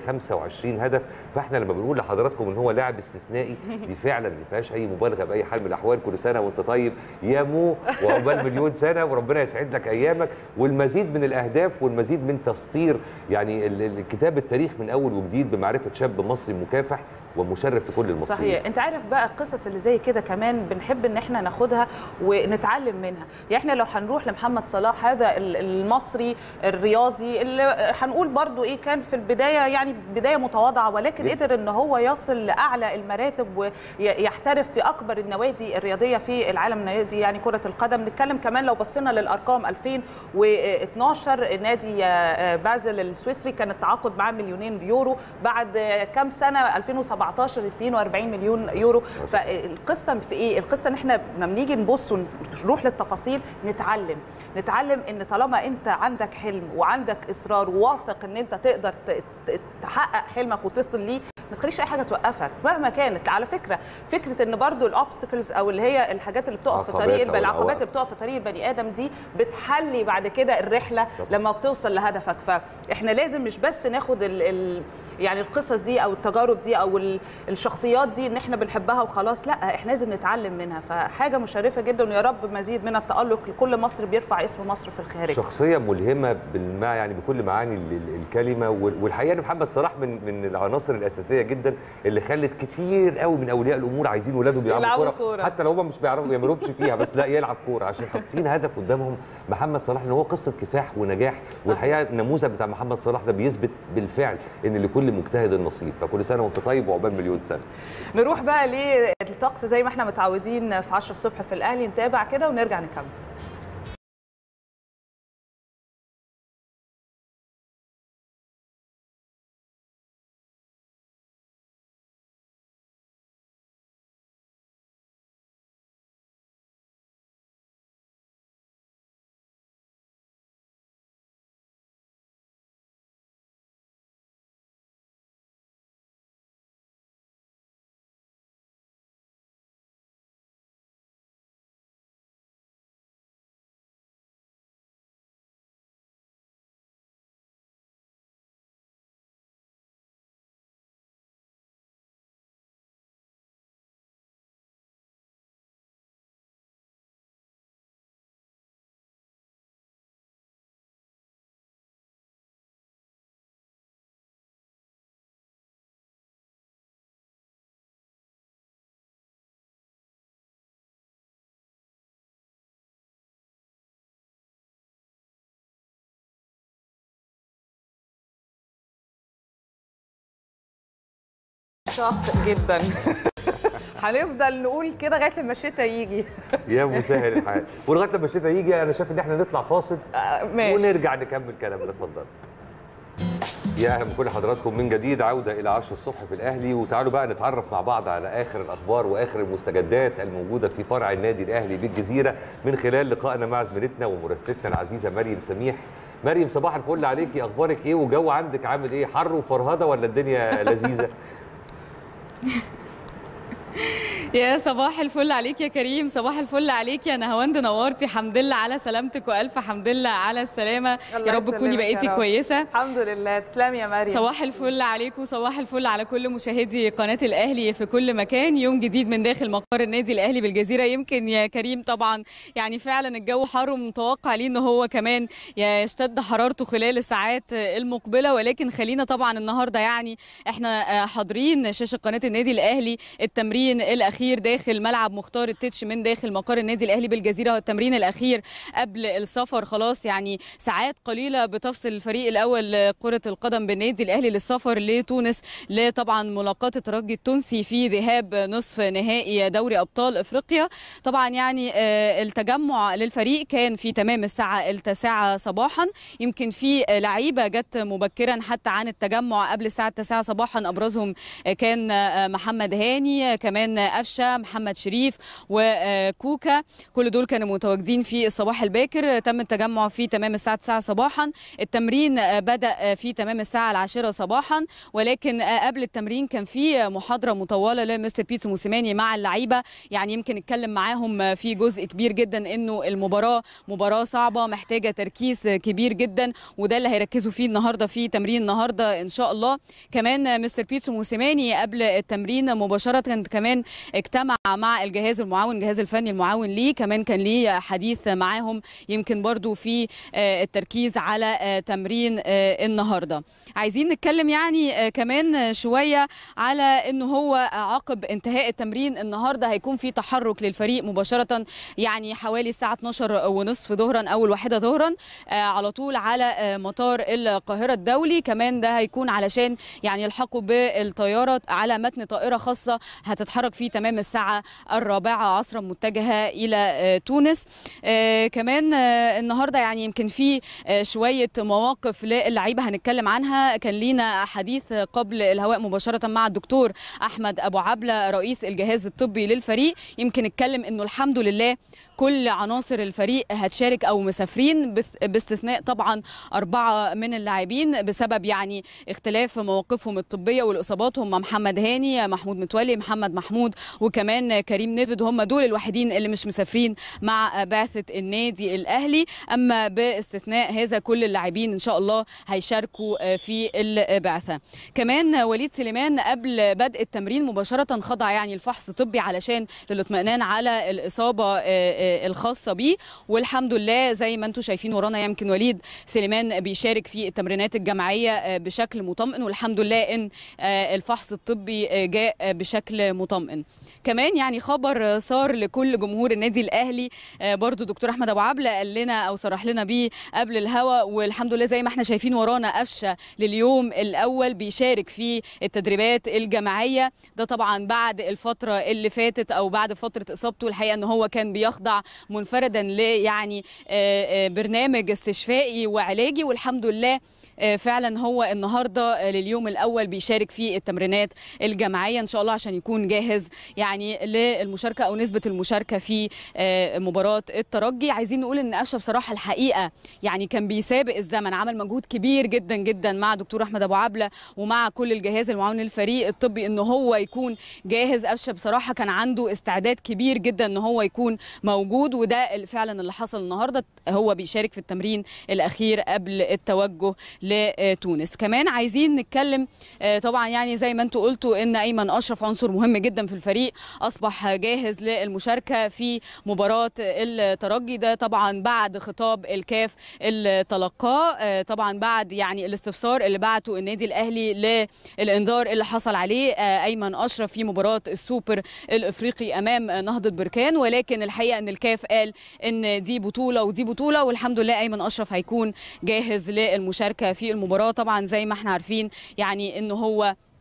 125 هدف فاحنا لما بنقول لحضراتكم ان هو لاعب استثنائي دي فعلا ما فيهاش اي مبالغه باي حال من الاحوال كل سنه وانت طيب يا مو وعقبال مليون سنه وربنا يسعد لك ايامك والمزيد من الاهداف والمزيد من تسطير يعني كتاب التاريخ من اول وجديد بمعرفه شاب مصري مكافح ومشرف لكل المصريين صحيح انت عارف بقى القصص اللي زي كده كمان بنحب ان احنا ناخدها ونتعلم منها يعني احنا لو هنروح لمحمد صلاح هذا المصري الرياضي اللي هنقول برضو ايه كان في البدايه يعني بدايه متواضعه ولكن قدر ان هو يصل لاعلى المراتب ويحترف في اكبر النوادي الرياضيه في العالم نادي يعني كره القدم نتكلم كمان لو بصينا للارقام 2012 نادي بازل السويسري كان التعاقد معاه مليونين يورو بعد كام سنه 2017 17 42 مليون يورو فالقصه في ايه القصه ان احنا لما بنيجي نبص ونروح للتفاصيل نتعلم نتعلم ان طالما انت عندك حلم وعندك اصرار وواثق ان انت تقدر تحقق حلمك وتصل ليه ما تخليش اي حاجه توقفك مهما كانت على فكره فكره ان برضو الاوبستكلز او اللي هي الحاجات اللي بتقف في طريق العقبات اللي بتقف في طريق البني ادم دي بتحلي بعد كده الرحله لما بتوصل لهدفك فاحنا لازم مش بس ناخد ال ال يعني القصص دي او التجارب دي او الشخصيات دي ان احنا بنحبها وخلاص لا احنا لازم نتعلم منها فحاجه مشرفه جدا ويا رب مزيد من التالق لكل مصر بيرفع اسم مصر في الخارج شخصيه ملهمه بالمع يعني بكل معاني الكلمه والحقيقه ان محمد صلاح من من العناصر الاساسيه جدا اللي خلت كتير قوي من اولياء الامور عايزين ولادهم يلعبوا كوره حتى لو هم مش بيعرفوا ما يعملوش فيها بس لا يلعب كوره عشان حاطين هدف قدامهم محمد صلاح ان هو قصه كفاح ونجاح والحقيقه النموذج بتاع محمد صلاح ده بيثبت بالفعل ان لكل مجتهد نصيب فكل سنه وانت طيب وعقبال مليون سنه نروح بقى للطقس زي ما احنا متعودين في 10 الصبح في الاهلي نتابع كده ونرجع نكمل شاق جدا هنفضل نقول كده لغايه لما الشتاء يجي يا مسهل الحال ولغايه لما الشتاء يجي انا شايف ان احنا نطلع فاصل آه، ماشي ونرجع نكمل كلامنا اتفضل يا اهلا بكل حضراتكم من جديد عوده الى 10 الصبح في الاهلي وتعالوا بقى نتعرف مع بعض على اخر الاخبار واخر المستجدات الموجوده في فرع النادي الاهلي بالجزيره من خلال لقائنا مع زميلتنا ومراسلتنا العزيزه مريم سميح مريم صباح الفل عليكي اخبارك ايه وجو عندك عامل ايه حر وفرهده ولا الدنيا لذيذه يا صباح الفل عليك يا كريم صباح الفل عليك يا نهاوند نورتي حمد لله على سلامتك والف حمد لله على السلامه الله يا رب يسلمك تكوني يا بقيتي رب. كويسه الحمد لله تسلمي يا مريم صباح الفل عليكم صباح الفل على كل مشاهدي قناة الأهلي في كل مكان يوم جديد من داخل مقر النادي الأهلي بالجزيرة يمكن يا كريم طبعا يعني فعلا الجو حر ومتوقع ليه ان هو كمان يشتد حرارته خلال الساعات المقبلة ولكن خلينا طبعا النهاردة يعني احنا حاضرين شاشة قناة النادي الأهلي التمرين الأخير داخل ملعب مختار التتش من داخل مقر النادي الأهلي بالجزيرة التمرين الأخير قبل السفر خلاص يعني ساعات قليلة بتفصل الفريق الأول لكرة القدم بالنادي الأهلي للسفر لتونس لطبعا ملاقاة الترجي التونسي في ذهاب نصف نهائي دوري أبطال أفريقيا طبعا يعني آه، التجمع للفريق كان في تمام الساعة التاسعة صباحا يمكن في آه، لعيبة جت مبكرا حتى عن التجمع قبل الساعة التاسعة صباحا أبرزهم آه، كان آه، محمد هاني آه، كمان آه، أفشة محمد شريف وكوكا كل دول كانوا متواجدين في الصباح الباكر تم التجمع في تمام الساعة 9 صباحا التمرين آه، بدأ آه، في تمام الساعة العاشرة صباحا ولكن آه، قبل التمرين كان في محاضرة مطولة لمستر بيتسو موسيماني مع اللعيبة يعني يمكن نتكلم معاهم آه، في جزء كبير جدا انه المباراة مباراة صعبة محتاجة تركيز آه، كبير جدا وده اللي هيركزوا فيه النهارده في تمرين النهارده ان شاء الله كمان آه، مستر بيتسو موسيماني قبل التمرين مباشرة كمان اجتمع مع الجهاز المعاون الجهاز الفني المعاون ليه كمان كان ليه حديث معاهم يمكن برضو في آه، التركيز على آه، تمرين آه، النهارده عايزين نتكلم يعني آه، كمان آه، شويه على انه هو عقب انتهاء التمرين النهارده هيكون في تحرك للفريق مباشره يعني حوالي الساعه 12 ونصف ظهرا او الواحده ظهرا آه، على طول على آه، مطار القاهره الدولي كمان ده هيكون علشان يعني يلحقوا بالطياره على متن طائره خاصه هتتحرك في تمام الساعه الرابعه عصرا متجهه الى آه، تونس آه، كمان آه، النهارده يعني يمكن في آه، شويه مواقف للعيبه هنتكلم عنها كان لينا حديث قبل الهواء مباشره مع الدكتور احمد ابو عبله رئيس الجهاز الطبي للفريق يمكن اتكلم انه الحمد لله كل عناصر الفريق هتشارك او مسافرين بس- باستثناء طبعا اربعه من اللاعبين بسبب يعني اختلاف مواقفهم الطبيه والاصابات هم محمد هاني محمود متولي محمد محمود وكمان كريم نيفيد هم دول الوحيدين اللي مش مسافرين مع بعثه النادي الاهلي اما باستثناء هذا كل اللاعبين ان شاء الله هيشاركوا في البعثه كمان وليد سليمان قبل بدء التمرين مباشره خضع يعني الفحص الطبي علشان للاطمئنان على الاصابه آه، آه، الخاصه بيه والحمد لله زي ما انتم شايفين ورانا يمكن وليد سليمان بيشارك في التمرينات الجماعيه آه، بشكل مطمئن والحمد لله ان آه، الفحص الطبي آه، جاء آه، بشكل مطمئن كمان يعني خبر آه، صار لكل جمهور النادي الاهلي آه، برضو دكتور احمد ابو عبله قال لنا او صرح لنا بيه قبل الهوا والحمد لله زي ما احنا شايفين ورانا قفشه لليوم الاول بيشارك في التدريبات الجماعيه ده طبعا بعد الفتره اللي فاتت او بعد فتره اصابته الحقيقه ان هو كان بيخضع منفردا ل يعني آه، آه، برنامج استشفائي وعلاجي والحمد لله آه، فعلا هو النهارده آه، لليوم الاول بيشارك في التمرينات الجماعيه ان شاء الله عشان يكون جاهز يعني للمشاركه او نسبه المشاركه في آه، مباراه الترجي عايزين نقول ان قفشه بصراحه الحقيقه يعني كان بيسابق الزمن عمل مجهود كبير جدا جدا مع دكتور احمد ابو عبله ومع كل الجهاز المعاون للفريق الطبي ان هو يكون جاهز قفشه بصراحه كان عنده استعداد كبير جدا ان هو يكون موجود وده ال- فعلا اللي حصل النهارده هو بيشارك في التمرين الاخير قبل التوجه لتونس كمان عايزين نتكلم آه، طبعا يعني زي ما انتوا قلتوا ان ايمن اشرف عنصر مهم جدا في الفريق اصبح جاهز للمشاركه في مباراه الترجي ده طبعا بعد خطاب الكاف اللي تلقاه آه، طبعا بعد يعني الاستفسار اللي بعته النادي الاهلي للانذار اللي حصل عليه آه، ايمن اشرف في مباراه السوبر الافريقي امام آه، نهضه بركان ولكن الحقيقه ان الكاف قال ان دي بطوله ودي بطوله والحمد لله ايمن اشرف هيكون جاهز للمشاركه في المباراه طبعا زي ما احنا عارفين يعني ان هو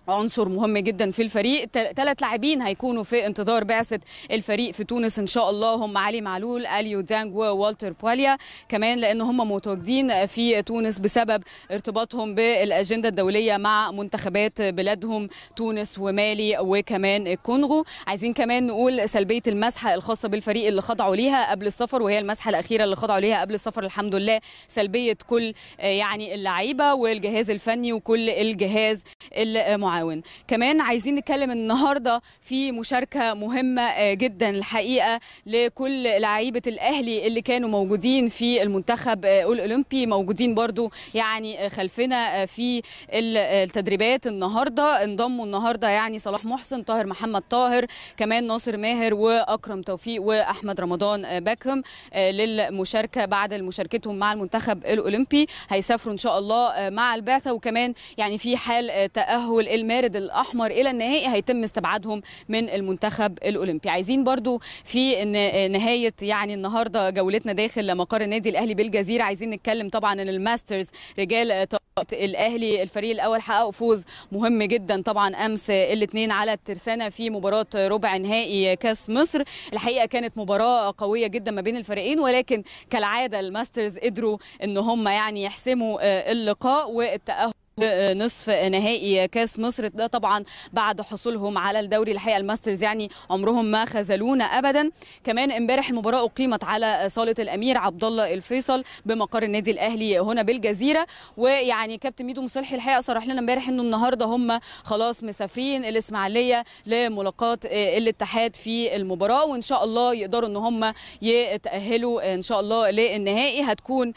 عنصر مهم جدا في الفريق ثلاث لاعبين هيكونوا في انتظار بعثه الفريق في تونس ان شاء الله هم علي معلول اليو دانج ووالتر بواليا كمان لان هم متواجدين في تونس بسبب ارتباطهم بالاجنده الدوليه مع منتخبات بلادهم تونس ومالي وكمان الكونغو عايزين كمان نقول سلبيه المسحه الخاصه بالفريق اللي خضعوا ليها قبل السفر وهي المسحه الاخيره اللي خضعوا ليها قبل السفر الحمد لله سلبيه كل يعني اللعيبه والجهاز الفني وكل الجهاز المعاون المعاون كمان عايزين نتكلم النهارده في مشاركه مهمه جدا الحقيقه لكل لعيبه الاهلي اللي كانوا موجودين في المنتخب الاولمبي موجودين برضو يعني خلفنا في التدريبات النهارده انضموا النهارده يعني صلاح محسن طاهر محمد طاهر كمان ناصر ماهر واكرم توفيق واحمد رمضان باكهم للمشاركه بعد مشاركتهم مع المنتخب الاولمبي هيسافروا ان شاء الله مع البعثه وكمان يعني في حال تاهل المارد الاحمر الى النهائي هيتم استبعادهم من المنتخب الاولمبي عايزين برضو في نهايه يعني النهارده جولتنا داخل مقر النادي الاهلي بالجزيره عايزين نتكلم طبعا ان الماسترز رجال الاهلي الفريق الاول حققوا فوز مهم جدا طبعا امس الاثنين على الترسانه في مباراه ربع نهائي كاس مصر الحقيقه كانت مباراه قويه جدا ما بين الفريقين ولكن كالعاده الماسترز قدروا ان هم يعني يحسموا اللقاء والتاهل نصف نهائي كاس مصر ده طبعا بعد حصولهم على الدوري الحقيقه الماسترز يعني عمرهم ما خذلونا ابدا كمان امبارح المباراه اقيمت على صاله الامير عبد الله الفيصل بمقر النادي الاهلي هنا بالجزيره ويعني كابتن ميدو مصلحي الحقيقه صرح لنا امبارح انه النهارده هم خلاص مسافرين الاسماعيليه لملاقاه الاتحاد في المباراه وان شاء الله يقدروا ان هم يتاهلوا ان شاء الله للنهائي هتكون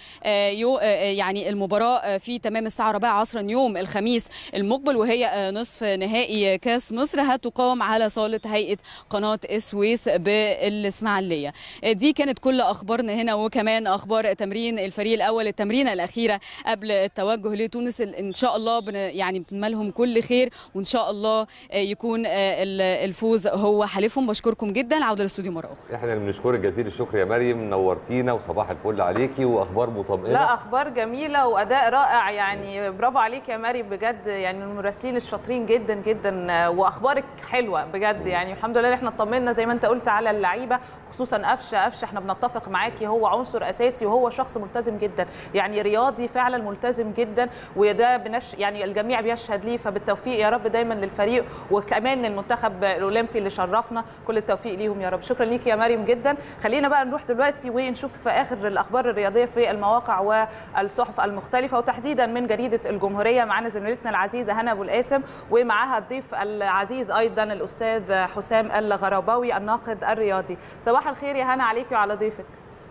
يعني المباراه في تمام الساعه 4 عصرا يوم الخميس المقبل وهي نصف نهائي كاس مصر هتقام على صاله هيئه قناه السويس بالاسماعيليه دي كانت كل اخبارنا هنا وكمان اخبار تمرين الفريق الاول التمرينه الاخيره قبل التوجه لتونس ان شاء الله بن يعني بنتمنى لهم كل خير وان شاء الله يكون الفوز هو حليفهم بشكركم جدا عوده للاستوديو مره اخرى احنا اللي بنشكرك جزيل الشكر يا مريم نورتينا وصباح الفل عليكي واخبار مطمئنه لا اخبار جميله واداء رائع يعني برافو عليك يا مريم بجد يعني المراسلين الشاطرين جدا جدا واخبارك حلوه بجد يعني الحمد لله احنا اطمنا زي ما انت قلت على اللعيبه خصوصا قفشه قفشه احنا بنتفق معاكي هو عنصر اساسي وهو شخص ملتزم جدا يعني رياضي فعلا ملتزم جدا وده بنش يعني الجميع بيشهد ليه فبالتوفيق يا رب دايما للفريق وكمان المنتخب الاولمبي اللي شرفنا كل التوفيق ليهم يا رب شكرا ليك يا مريم جدا خلينا بقى نروح دلوقتي ونشوف في اخر الاخبار الرياضيه في المواقع والصحف المختلفه وتحديدا من جريده الجمهوريه معانا زميلتنا العزيزه هنا ابو القاسم ومعاها الضيف العزيز ايضا الاستاذ حسام الغرباوي الناقد الرياضي صباح الخير يا هنا عليكي وعلى ضيفك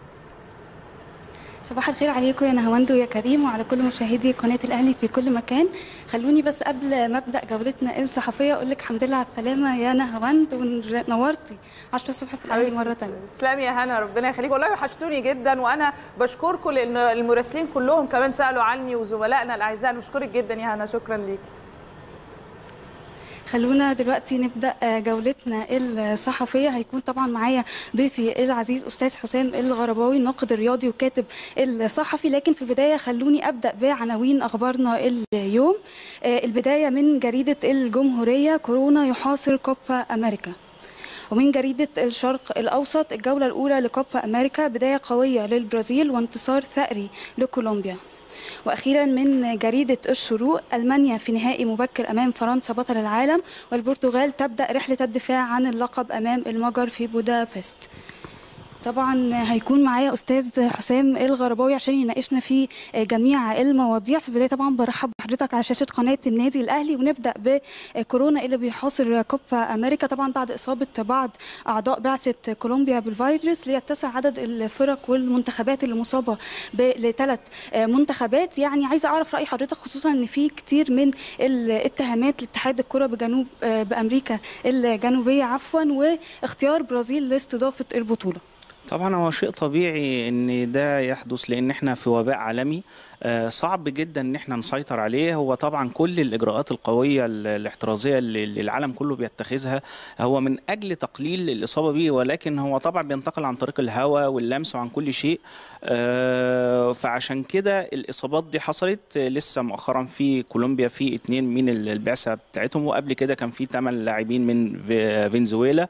صباح الخير عليكم يا نهاوند ويا كريم وعلى كل مشاهدي قناه الاهلي في كل مكان خلوني بس قبل ما ابدا جولتنا الصحفيه اقول لك الحمد لله على السلامه يا نهاوند ونورتي 10 الصبح في الاهلي مره ثانيه تسلمي يا هنا ربنا يخليك والله وحشتوني جدا وانا بشكركم لان المراسلين كلهم كمان سالوا عني وزملائنا الاعزاء بشكرك جدا يا هنا شكرا ليكي خلونا دلوقتي نبدا جولتنا الصحفيه هيكون طبعا معايا ضيفي العزيز استاذ حسام الغرباوي الناقد الرياضي وكاتب الصحفي لكن في البدايه خلوني ابدا بعناوين اخبارنا اليوم البدايه من جريده الجمهوريه كورونا يحاصر كوبا امريكا ومن جريدة الشرق الأوسط الجولة الأولى لكوبا أمريكا بداية قوية للبرازيل وانتصار ثأري لكولومبيا واخيرا من جريده الشروق المانيا في نهائي مبكر امام فرنسا بطل العالم والبرتغال تبدا رحله الدفاع عن اللقب امام المجر في بودابست طبعا هيكون معايا استاذ حسام الغرباوي عشان يناقشنا في جميع المواضيع في البدايه طبعا برحب بحضرتك على شاشه قناه النادي الاهلي ونبدا بكورونا اللي بيحاصر كوبا امريكا طبعا بعد اصابه بعض اعضاء بعثه كولومبيا بالفيروس ليتسع عدد الفرق والمنتخبات اللي مصابه لثلاث منتخبات يعني عايزه اعرف راي حضرتك خصوصا ان في كتير من الاتهامات لاتحاد الكره بجنوب بامريكا الجنوبيه عفوا واختيار برازيل لاستضافه البطوله طبعا هو شيء طبيعي ان ده يحدث لان احنا في وباء عالمي آه، صعب جدا ان احنا نسيطر عليه هو طبعا كل الاجراءات القويه ال- الاحترازيه اللي اللي العالم كله بيتخذها هو من اجل تقليل الاصابه به ولكن هو طبعا بينتقل عن طريق الهواء واللمس وعن كل شيء آه، فعشان كده الاصابات دي حصلت آه، لسه مؤخرا في كولومبيا في اتنين من ال- البعثه بتاعتهم وقبل كده كان في ثمان لاعبين من في- فنزويلا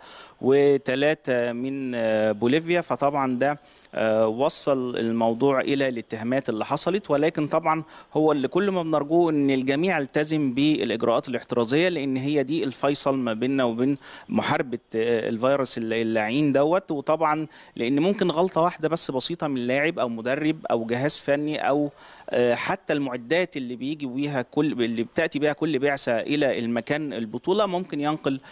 وثلاثه من آه، بوليفيا فطبعا ده آه، وصل الموضوع الى الاتهامات اللي حصلت ولكن طبعا هو اللي كل ما بنرجوه ان الجميع يلتزم بالاجراءات الاحترازيه لان هي دي الفيصل ما بيننا وبين محاربه آه، الفيروس الل- اللعين دوت وطبعا لان ممكن غلطه واحده بس بسيطه من لاعب او مدرب او جهاز فني او آه، حتى المعدات اللي بيجي بيها كل اللي بتاتي بها كل بعثه الى المكان البطوله ممكن ينقل ال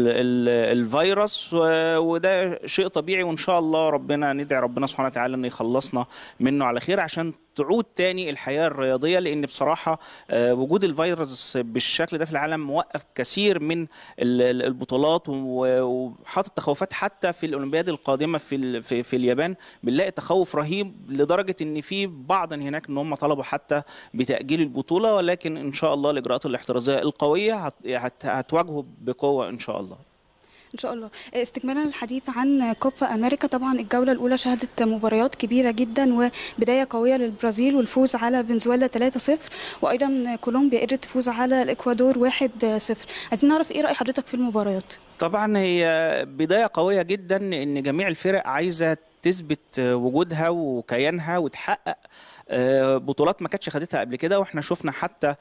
ال الفيروس و- وده شيء طبيعي وان شاء الله ربنا ندعي ربنا سبحانه وتعالى انه يخلصنا منه على خير عشان تعود تاني الحياه الرياضيه لان بصراحه آه، وجود الفيروس بالشكل ده في العالم موقف كثير من ال- ال- البطولات و- وحاطط تخوفات حتى في الاولمبياد القادمه في ال- في, في اليابان بنلاقي تخوف رهيب لدرجه ان في بعض هناك ان هم طلبوا حتى بتاجيل البطوله ولكن ان شاء الله الاجراءات الاحترازيه القويه هت- هت- هتواجهه بقوه ان شاء الله ان شاء الله استكمالا للحديث عن كوبا امريكا طبعا الجوله الاولى شهدت مباريات كبيره جدا وبدايه قويه للبرازيل والفوز على فنزويلا 3-0 وايضا كولومبيا قدرت تفوز على الاكوادور 1-0 عايزين نعرف ايه راي حضرتك في المباريات طبعا هي بدايه قويه جدا ان جميع الفرق عايزه تثبت وجودها وكيانها وتحقق آه، بطولات ما كانتش خدتها قبل كده واحنا شفنا حتى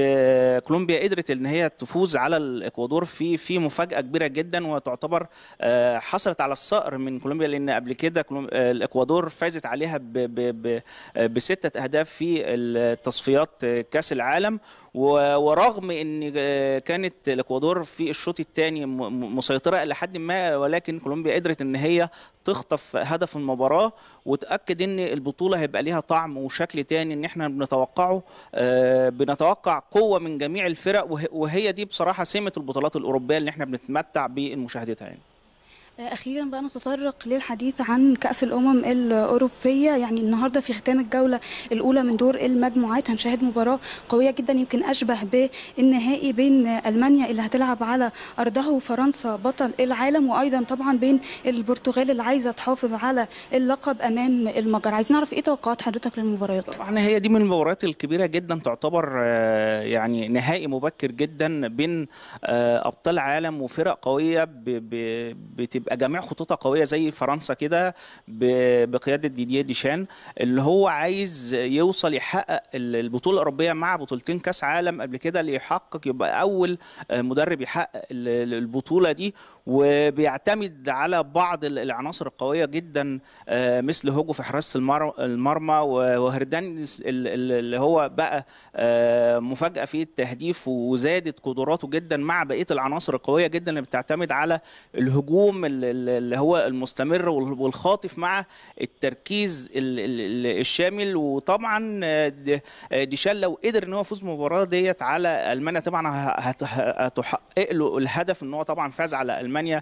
في كولومبيا قدرت ان هي تفوز على الاكوادور في في مفاجاه كبيره جدا وتعتبر آه، حصلت على الصقر من كولومبيا لان قبل كده كولوم- آه، الاكوادور فازت عليها ب- ب- ب- آه، بسته اهداف في التصفيات آه، كاس العالم و- ورغم ان آه، كانت الاكوادور في الشوط الثاني مسيطره الى حد ما ولكن كولومبيا قدرت ان هي تخطف هدف المباراه وتاكد ان البطوله هيبقى ليها طعم وشكل تاني ان احنا بنتوقعه آه، بنتوقع قوه من جميع الفرق وه- وهي دي بصراحه سمه البطولات الاوروبيه اللي احنا بنتمتع بمشاهدتها يعني اخيرا بقى نتطرق للحديث عن كاس الامم الاوروبيه يعني النهارده في ختام الجوله الاولى من دور المجموعات هنشاهد مباراه قويه جدا يمكن اشبه بالنهائي بين المانيا اللي هتلعب على ارضها وفرنسا بطل العالم وايضا طبعا بين البرتغال اللي عايزه تحافظ على اللقب امام المجر عايزين نعرف ايه توقعات حضرتك للمباريات طبعا هي دي من المباريات الكبيره جدا تعتبر آه، يعني نهائي مبكر جدا بين آه، ابطال عالم وفرق قويه ب- ب- بتبقى جميع خطوطها قويه زي فرنسا كده ب- بقياده ديديه ديشان اللي هو عايز يوصل يحقق ال- البطوله الاوروبيه مع بطولتين كاس عالم قبل كده ليحقق يبقى اول آه، مدرب يحقق ال- ال- البطوله دي وبيعتمد على بعض ال- العناصر القويه جدا آه، مثل هوجو في حراسه المر- المرمى و- وهردان ال- ال- اللي هو بقى آه، مفاجاه في التهديف وزادت قدراته جدا مع بقيه العناصر القويه جدا اللي بتعتمد على الهجوم ال- ال- اللي هو المستمر وال- والخاطف مع التركيز ال- ال- ال- الشامل وطبعا آه، د- آه، ديشان لو قدر ان هو يفوز بالمباراه ديت على المانيا طبعا ه- هت- هتحقق له الهدف ان هو طبعا فاز على المانيا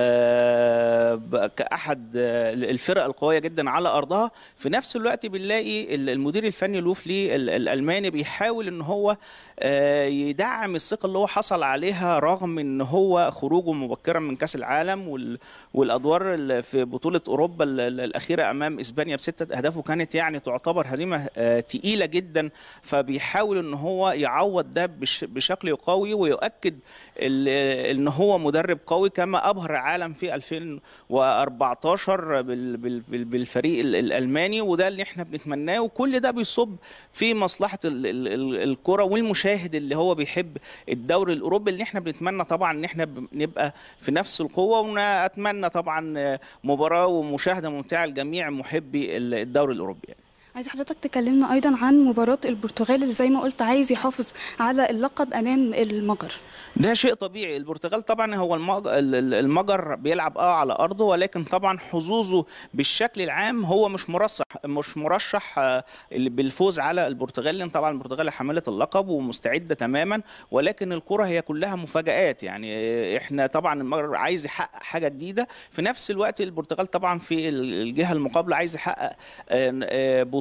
آه، ب- كاحد آه، الفرق القويه جدا على ارضها في نفس الوقت بنلاقي ال- المدير الفني لوفلي ال- الالماني بيحاول ان هو آه، يدعم الثقه اللي هو حصل عليها رغم ان هو خروجه مبكرا من كاس العالم وال- والادوار ال- في بطوله اوروبا ال- ال- الاخيره امام اسبانيا بسته اهداف وكانت يعني تعتبر هزيمه آه، تقيله جدا فبيحاول ان هو يعوض ده بش- بشكل قوي ويؤكد ال- ان هو مدرب قوي كما ابهر العالم في 2014 بال- بال- بال- بالفريق ال- الالماني وده اللي احنا بنتمناه وكل ده بيصب في مصلحه ال- ال- ال- الكره والمشاهد اللي هو بيحب الدوري الاوروبي اللي احنا بنتمنى طبعا ان احنا ب- نبقى في نفس القوه ونتمنى طبعا مباراه ومشاهده ممتعه لجميع محبي ال- الدوري الاوروبي يعني. عايز حضرتك تكلمنا ايضا عن مباراه البرتغال اللي زي ما قلت عايز يحافظ على اللقب امام المجر ده شيء طبيعي البرتغال طبعا هو المج- ال- ال- المجر بيلعب اه على ارضه ولكن طبعا حظوظه بالشكل العام هو مش مرشح مش مرشح آه، بالفوز على البرتغال لان طبعا البرتغال حامله اللقب ومستعده تماما ولكن الكره هي كلها مفاجات يعني آه، احنا طبعا المجر عايز يحقق حاجه جديده في نفس الوقت البرتغال طبعا في ال- الجهه المقابله عايز يحقق آه، آه،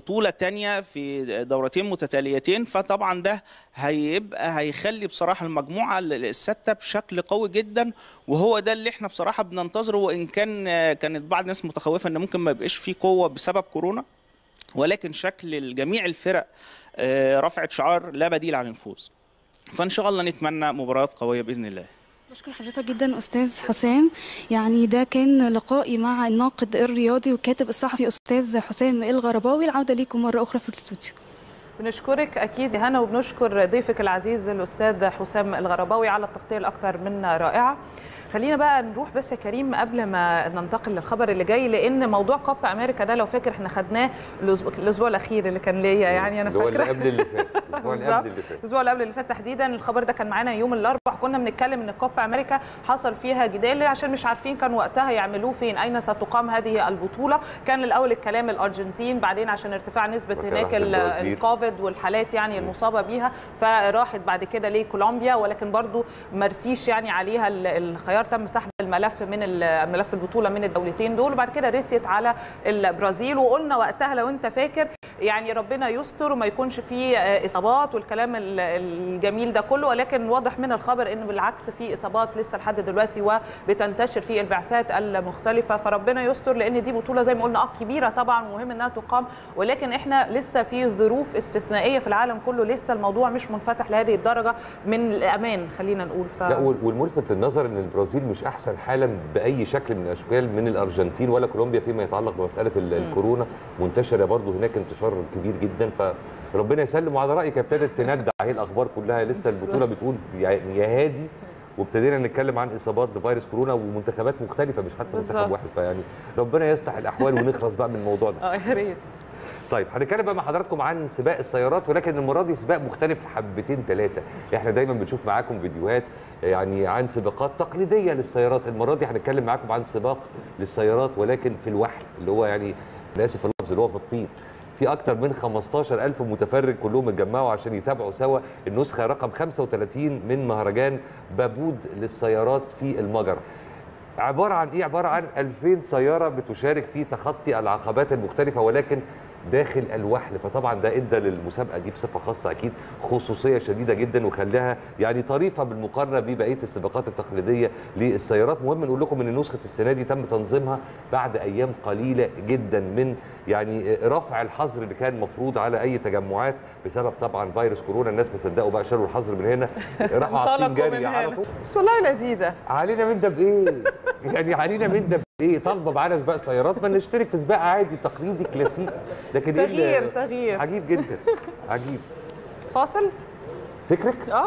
بطوله تانية في دورتين متتاليتين فطبعا ده هيبقى هيخلي بصراحه المجموعه السادسه بشكل قوي جدا وهو ده اللي احنا بصراحه بننتظره وان كان كانت بعض الناس متخوفه ان ممكن ما يبقاش فيه قوه بسبب كورونا ولكن شكل جميع الفرق آه، رفعت شعار لا بديل عن الفوز فان شاء الله نتمنى مباريات قويه باذن الله بشكر حضرتك جدا استاذ حسام يعني ده كان لقائي مع الناقد الرياضي والكاتب الصحفي استاذ حسام الغرباوي العوده ليكم مره اخرى في الاستوديو بنشكرك اكيد يا هنا وبنشكر ضيفك العزيز الاستاذ حسام الغرباوي على التغطيه الاكثر من رائعه خلينا بقى نروح بس يا كريم قبل ما ننتقل للخبر اللي جاي لان موضوع كوب امريكا ده لو فاكر احنا خدناه الأسبوع- الاسبوع الاخير اللي كان ليا يعني انا اللي هو اللي فاكره قبل اللي فات الاسبوع اللي بالظبط. قبل اللي فات الاسبوع اللي قبل اللي فات تحديدا الخبر ده كان معانا يوم الاربعاء كنا بنتكلم ان كوبا امريكا حصل فيها جدال عشان مش عارفين كان وقتها يعملوه فين اين ستقام هذه البطوله كان الاول الكلام الارجنتين بعدين عشان ارتفاع نسبه وكان هناك راحت ال- البرازيل. الكوفيد والحالات يعني المصابه بيها فراحت بعد كده لكولومبيا ولكن برضو مرسيش يعني عليها ال- الخيار تم سحب الملف من ال- ملف البطوله من الدولتين دول وبعد كده رسيت على البرازيل وقلنا وقتها لو انت فاكر يعني ربنا يستر وما يكونش فيه آه، اصابات والكلام ال- الجميل ده كله ولكن واضح من الخبر ان بالعكس في اصابات لسه لحد دلوقتي وبتنتشر في البعثات المختلفه فربنا يستر لان دي بطوله زي ما قلنا اه كبيره طبعا مهم انها تقام ولكن احنا لسه في ظروف استثنائيه في العالم كله لسه الموضوع مش منفتح لهذه الدرجه من الامان خلينا نقول ف... لا وال- والملفت للنظر ان البرازيل مش احسن حالا باي شكل من الاشكال من الارجنتين ولا كولومبيا فيما يتعلق بمساله ال- الكورونا منتشره برضو هناك انتشار كبير جدا فربنا يسلم وعلى رايك ابتدت تندع هي الاخبار كلها لسه البطوله بتقول يا يا هادي وابتدينا نتكلم عن اصابات بفيروس كورونا ومنتخبات مختلفه مش حتى منتخب بالظبط. واحد فيعني ربنا يصلح الاحوال ونخلص بقى من الموضوع ده اه يا ريت طيب هنتكلم بقى مع حضراتكم عن سباق السيارات ولكن المره دي سباق مختلف حبتين ثلاثه احنا دايما بنشوف معاكم فيديوهات يعني عن سباقات تقليديه للسيارات المره دي هنتكلم معاكم عن سباق للسيارات ولكن في الوحل اللي هو يعني انا اسف في اللفظ اللي هو في الطين في اكتر من 15000 متفرج كلهم اتجمعوا عشان يتابعوا سوا النسخه رقم 35 من مهرجان بابود للسيارات في المجر عباره عن ايه عباره عن 2000 سياره بتشارك في تخطي العقبات المختلفه ولكن داخل الوحل فطبعا ده ادى للمسابقه دي بصفه خاصه اكيد خصوصيه شديده جدا وخلاها يعني طريفه بالمقارنه ببقيه السباقات التقليديه للسيارات مهم نقول لكم ان نسخه السنه دي تم تنظيمها بعد ايام قليله جدا من يعني رفع الحظر اللي كان مفروض على اي تجمعات بسبب طبعا فيروس كورونا الناس ما صدقوا بقى شالوا الحظر من هنا راحوا عاطين انطلقوا جري من على هنا طول بس والله لذيذه علينا من ده بايه؟ يعني علينا من ده بايه؟ طالبه معانا سباق سيارات ما نشترك في سباق عادي تقليدي كلاسيك لكن إيه اللي- تغيير تغيير عجيب جدا عجيب فاصل فكرك؟ اه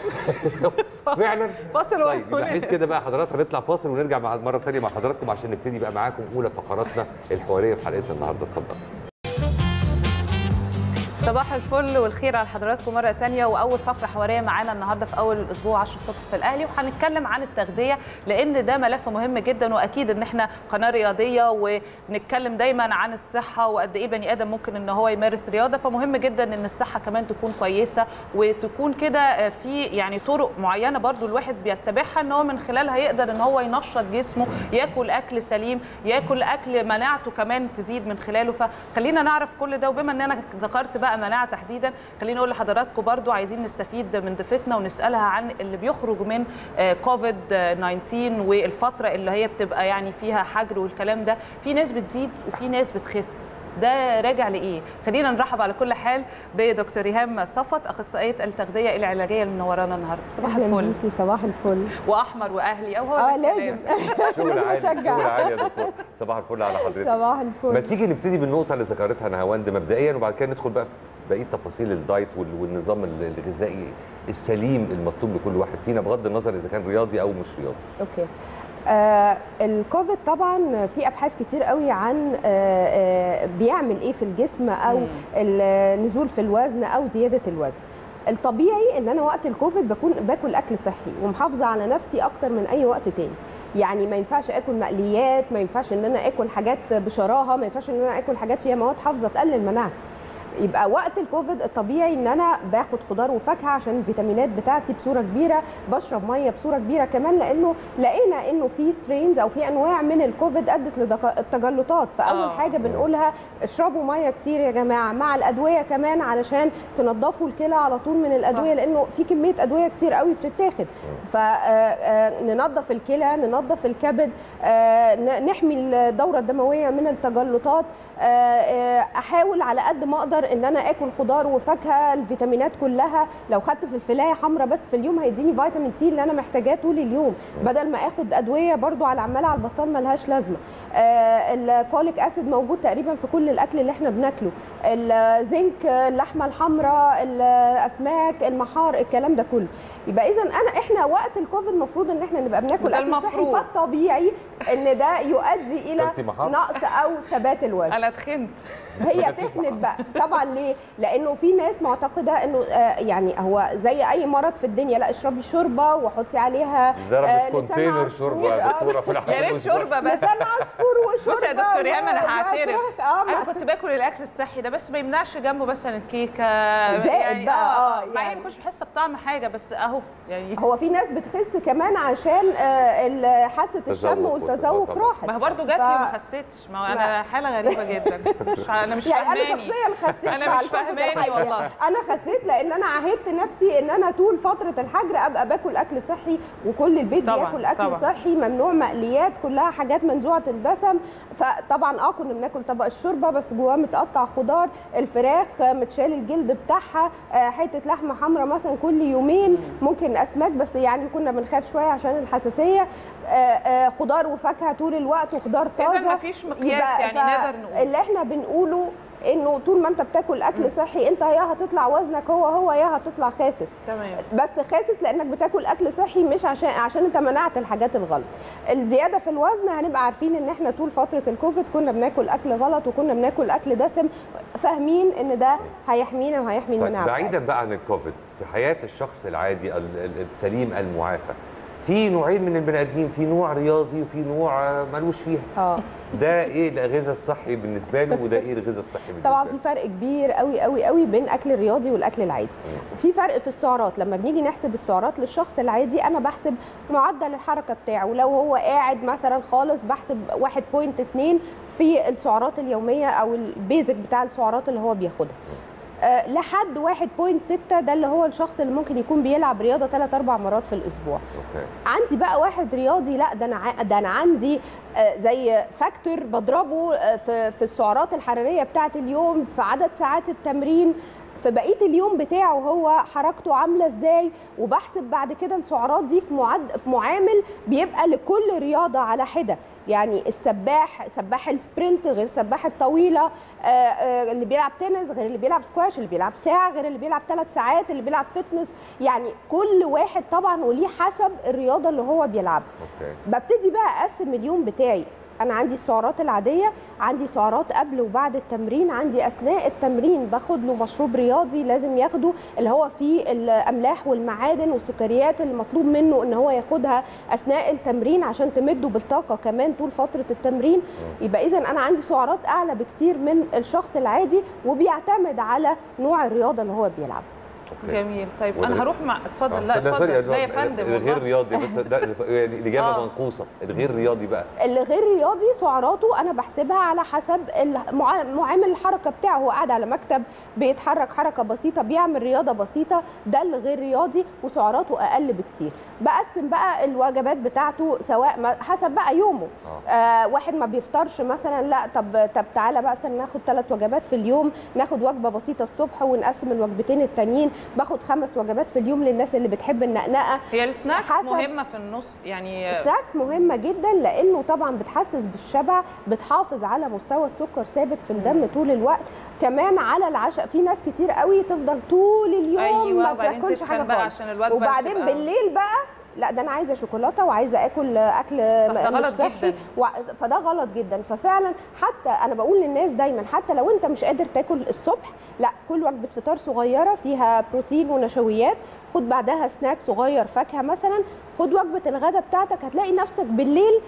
فعلا فاصل طيب يبقى وهنرجع. حس كده بقى حضرات هنطلع فاصل ونرجع مع مره ثانيه مع حضراتكم عشان نبتدي بقى معاكم اولى فقراتنا الحواريه في حلقتنا النهارده اتفضل صباح الفل والخير على حضراتكم مره تانية واول فقره حواريه معانا النهارده في اول الاسبوع 10 الصبح في الاهلي وهنتكلم عن التغذيه لان ده ملف مهم جدا واكيد ان احنا قناه رياضيه ونتكلم دايما عن الصحه وقد ايه بني ادم ممكن ان هو يمارس رياضه فمهم جدا ان الصحه كمان تكون كويسه وتكون كده في يعني طرق معينه برضو الواحد بيتبعها ان هو من خلالها يقدر ان هو ينشط جسمه ياكل اكل سليم ياكل اكل مناعته كمان تزيد من خلاله فخلينا نعرف كل ده وبما ان انا ذكرت بقى مناعه تحديدا خليني اقول لحضراتكم برضو عايزين نستفيد من ضيفتنا ونسالها عن اللي بيخرج من آه، كوفيد 19 والفتره اللي هي بتبقى يعني فيها حجر والكلام ده في ناس بتزيد وفي ناس بتخس ده راجع لايه؟ خلينا نرحب على كل حال بدكتور ريهام صفت اخصائيه التغذيه العلاجيه اللي منورانا النهارده صباح اهلا الفل بيكي صباح الفل واحمر واهلي او هو ده اه الكلام. لازم شغل لازم عالي شغل اشجع عالي يا دكتور صباح الفل على حضرتك صباح ما الفل تيجي نبتدي بالنقطه اللي ذكرتها نهاوند مبدئيا وبعد كده ندخل بقى في بقيه تفاصيل الدايت وال- والنظام الغذائي السليم المطلوب لكل واحد فينا بغض النظر اذا كان رياضي او مش رياضي اوكي آه الكوفيد طبعا في ابحاث كتير قوي عن آه آه بيعمل ايه في الجسم او مم. النزول في الوزن او زياده الوزن الطبيعي ان انا وقت الكوفيد بكون باكل اكل صحي ومحافظه على نفسي اكتر من اي وقت تاني يعني ما ينفعش اكل مقليات ما ينفعش ان انا اكل حاجات بشراهه ما ينفعش ان انا اكل حاجات فيها مواد حافظه تقلل مناعتي يبقى وقت الكوفيد الطبيعي ان انا باخد خضار وفاكهه عشان الفيتامينات بتاعتي بصوره كبيره بشرب ميه بصوره كبيره كمان لانه لقينا انه في سترينز او في انواع من الكوفيد ادت للتجلطات فاول آه. حاجه بنقولها اشربوا ميه كتير يا جماعه مع الادويه كمان علشان تنضفوا الكلى على طول من الادويه صح. لانه في كميه ادويه كتير قوي بتتاخد فننظف الكلى ننظف الكبد آه، ن- نحمي الدوره الدمويه من التجلطات آه، آه، احاول على قد ما اقدر ان انا اكل خضار وفاكهه الفيتامينات كلها لو خدت فلفلايه حمراء بس في اليوم هيديني فيتامين سي اللي انا محتاجاه طول اليوم بدل ما اخد ادويه برضو على عماله على البطال ملهاش لازمه آه، الفوليك اسيد موجود تقريبا في كل الاكل اللي احنا بناكله الزنك اللحمه الحمراء الاسماك المحار الكلام ده كله يبقى اذا انا احنا وقت الكوفيد المفروض ان احنا نبقى بناكل وده اكل صحي المفروض. فالطبيعي ان ده يؤدي الى كلتي محار؟ نقص او ثبات الوزن انا اتخنت هي تخنت بقى طبعا ليه لانه في ناس معتقده انه آه، يعني هو زي اي مرض في الدنيا لا اشربي شوربه وحطي عليها ضربت آه، لسان كونتينر عصفور. شوربه يا آه، دكتوره في الحلقه يا ريت شوربه بس لسان عصفور وشوربه بص يا دكتور ايهاب انا و- هعترف وفراخ. اه انا ما- كنت باكل الاكل الصحي ده بس ما يمنعش جنبه مثلا الكيكه زائد بقى، آه، مع اني يعني. ما كنتش بحس بطعم حاجه بس اهو يعني هو في ناس بتخس كمان عشان آه، ال- حاسه الشم تذوق والتذوق طبعاً. راحت ما هو برضه جات ف- لي وما خسيتش ما هو انا حاله غريبه جدا مش انا مش يعني انا فاهماني شخصيا خسيت أنا مع مش الكوفيد فاهماني الحقيقة. والله. انا خسيت لان انا عهدت نفسي ان انا طول فتره الحجر ابقى باكل اكل صحي وكل البيت طبعاً، بياكل اكل طبعاً. صحي ممنوع مقليات كلها حاجات منزوعه الدسم فطبعا اه كنا بناكل طبق الشوربه بس جواه متقطع خضار الفراخ آه، متشال الجلد بتاعها آه، حته لحمه حمراء مثلا كل يومين ممكن اسماك بس يعني كنا بنخاف شويه عشان الحساسيه آه، آه، خضار وفاكهه طول الوقت وخضار إذا طازه مفيش مقياس يبقى يعني ف- نقدر نقول. اللي احنا بنقوله انه طول ما انت بتاكل اكل صحي انت يا هتطلع وزنك هو هو يا هتطلع خاسس تمام بس خاسس لانك بتاكل اكل صحي مش عشان عشان انت منعت الحاجات الغلط الزياده في الوزن هنبقى عارفين ان احنا طول فتره الكوفيد كنا بناكل اكل غلط وكنا بناكل اكل دسم فاهمين ان ده هيحمينا وهيحمي طيب المناعه بعيدا بقى عن الكوفيد في حياه الشخص العادي ال- ال- السليم المعافى في نوعين من البني ادمين في نوع رياضي وفي نوع آه، ملوش فيها اه ده ايه الغذاء الصحي بالنسبه له وده ايه الغذاء الصحي بالنسبه طبعا له في فرق كبير قوي قوي قوي بين اكل الرياضي والاكل العادي في فرق في السعرات لما بنيجي نحسب السعرات للشخص العادي انا بحسب معدل الحركه بتاعه لو هو قاعد مثلا خالص بحسب 1.2 في السعرات اليوميه او البيزك بتاع السعرات اللي هو بياخدها أه لحد 1.6 ده اللي هو الشخص اللي ممكن يكون بيلعب رياضه 3 4 مرات في الاسبوع اوكي عندي بقى واحد رياضي لا ده انا ع- ده انا عندي آه، زي فاكتور بضربه آه، في في السعرات الحراريه بتاعه اليوم في عدد ساعات التمرين في بقيه اليوم بتاعه هو حركته عامله ازاي وبحسب بعد كده السعرات دي في معد في معامل بيبقى لكل رياضه على حده يعني السباح سباح السبرنت غير سباح الطويله آه، آه، اللي بيلعب تنس غير اللي بيلعب سكواش اللي بيلعب ساعه غير اللي بيلعب ثلاث ساعات اللي بيلعب فتنس يعني كل واحد طبعا وليه حسب الرياضه اللي هو بيلعبها اوكي ببتدي بقى اقسم اليوم بتاعي انا عندي السعرات العاديه عندي سعرات قبل وبعد التمرين عندي اثناء التمرين باخد له مشروب رياضي لازم ياخده اللي هو فيه الاملاح والمعادن والسكريات اللي مطلوب منه ان هو ياخدها اثناء التمرين عشان تمده بالطاقه كمان طول فتره التمرين يبقى اذا انا عندي سعرات اعلى بكتير من الشخص العادي وبيعتمد على نوع الرياضه اللي هو بيلعبها اوكي جميل طيب وده- انا هروح مع اتفضل لا ده اتفضل سوري، لا يا فندم الغير والله. رياضي بس ده يعني الاجابه آه. منقوصه الغير رياضي بقى اللي غير رياضي سعراته انا بحسبها على حسب المعا- معامل الحركه بتاعه هو قاعد على مكتب بيتحرك حركه بسيطه بيعمل رياضه بسيطه ده اللي غير رياضي وسعراته اقل بكتير بقسم بقى الوجبات بتاعته سواء ما حسب بقى يومه آه. آه واحد ما بيفطرش مثلا لا طب طب تعالى بقى مثلا ناخد ثلاث وجبات في اليوم ناخد وجبه بسيطه الصبح ونقسم الوجبتين التانيين باخد خمس وجبات في اليوم للناس اللي بتحب النقنقه هي السناكس حسب- مهمه في النص يعني السناكس مهمة جدا لأنه طبعا بتحسس بالشبع بتحافظ على مستوى السكر ثابت في الدم طول الوقت كمان على العشاء في ناس كتير قوي تفضل طول اليوم ايوه ما وبعدين بتاكلش تتخن حاجة بقى خالص عشان الوجبه وبعدين تبقى- بالليل بقى لا ده انا عايزه شوكولاته وعايزه اكل اكل ده مش غلط صحي جداً. و... فده غلط جدا ففعلا حتى انا بقول للناس دايما حتى لو انت مش قادر تاكل الصبح لا كل وجبه فطار صغيره فيها بروتين ونشويات خد بعدها سناك صغير فاكهه مثلا خد وجبه الغداء بتاعتك هتلاقي نفسك بالليل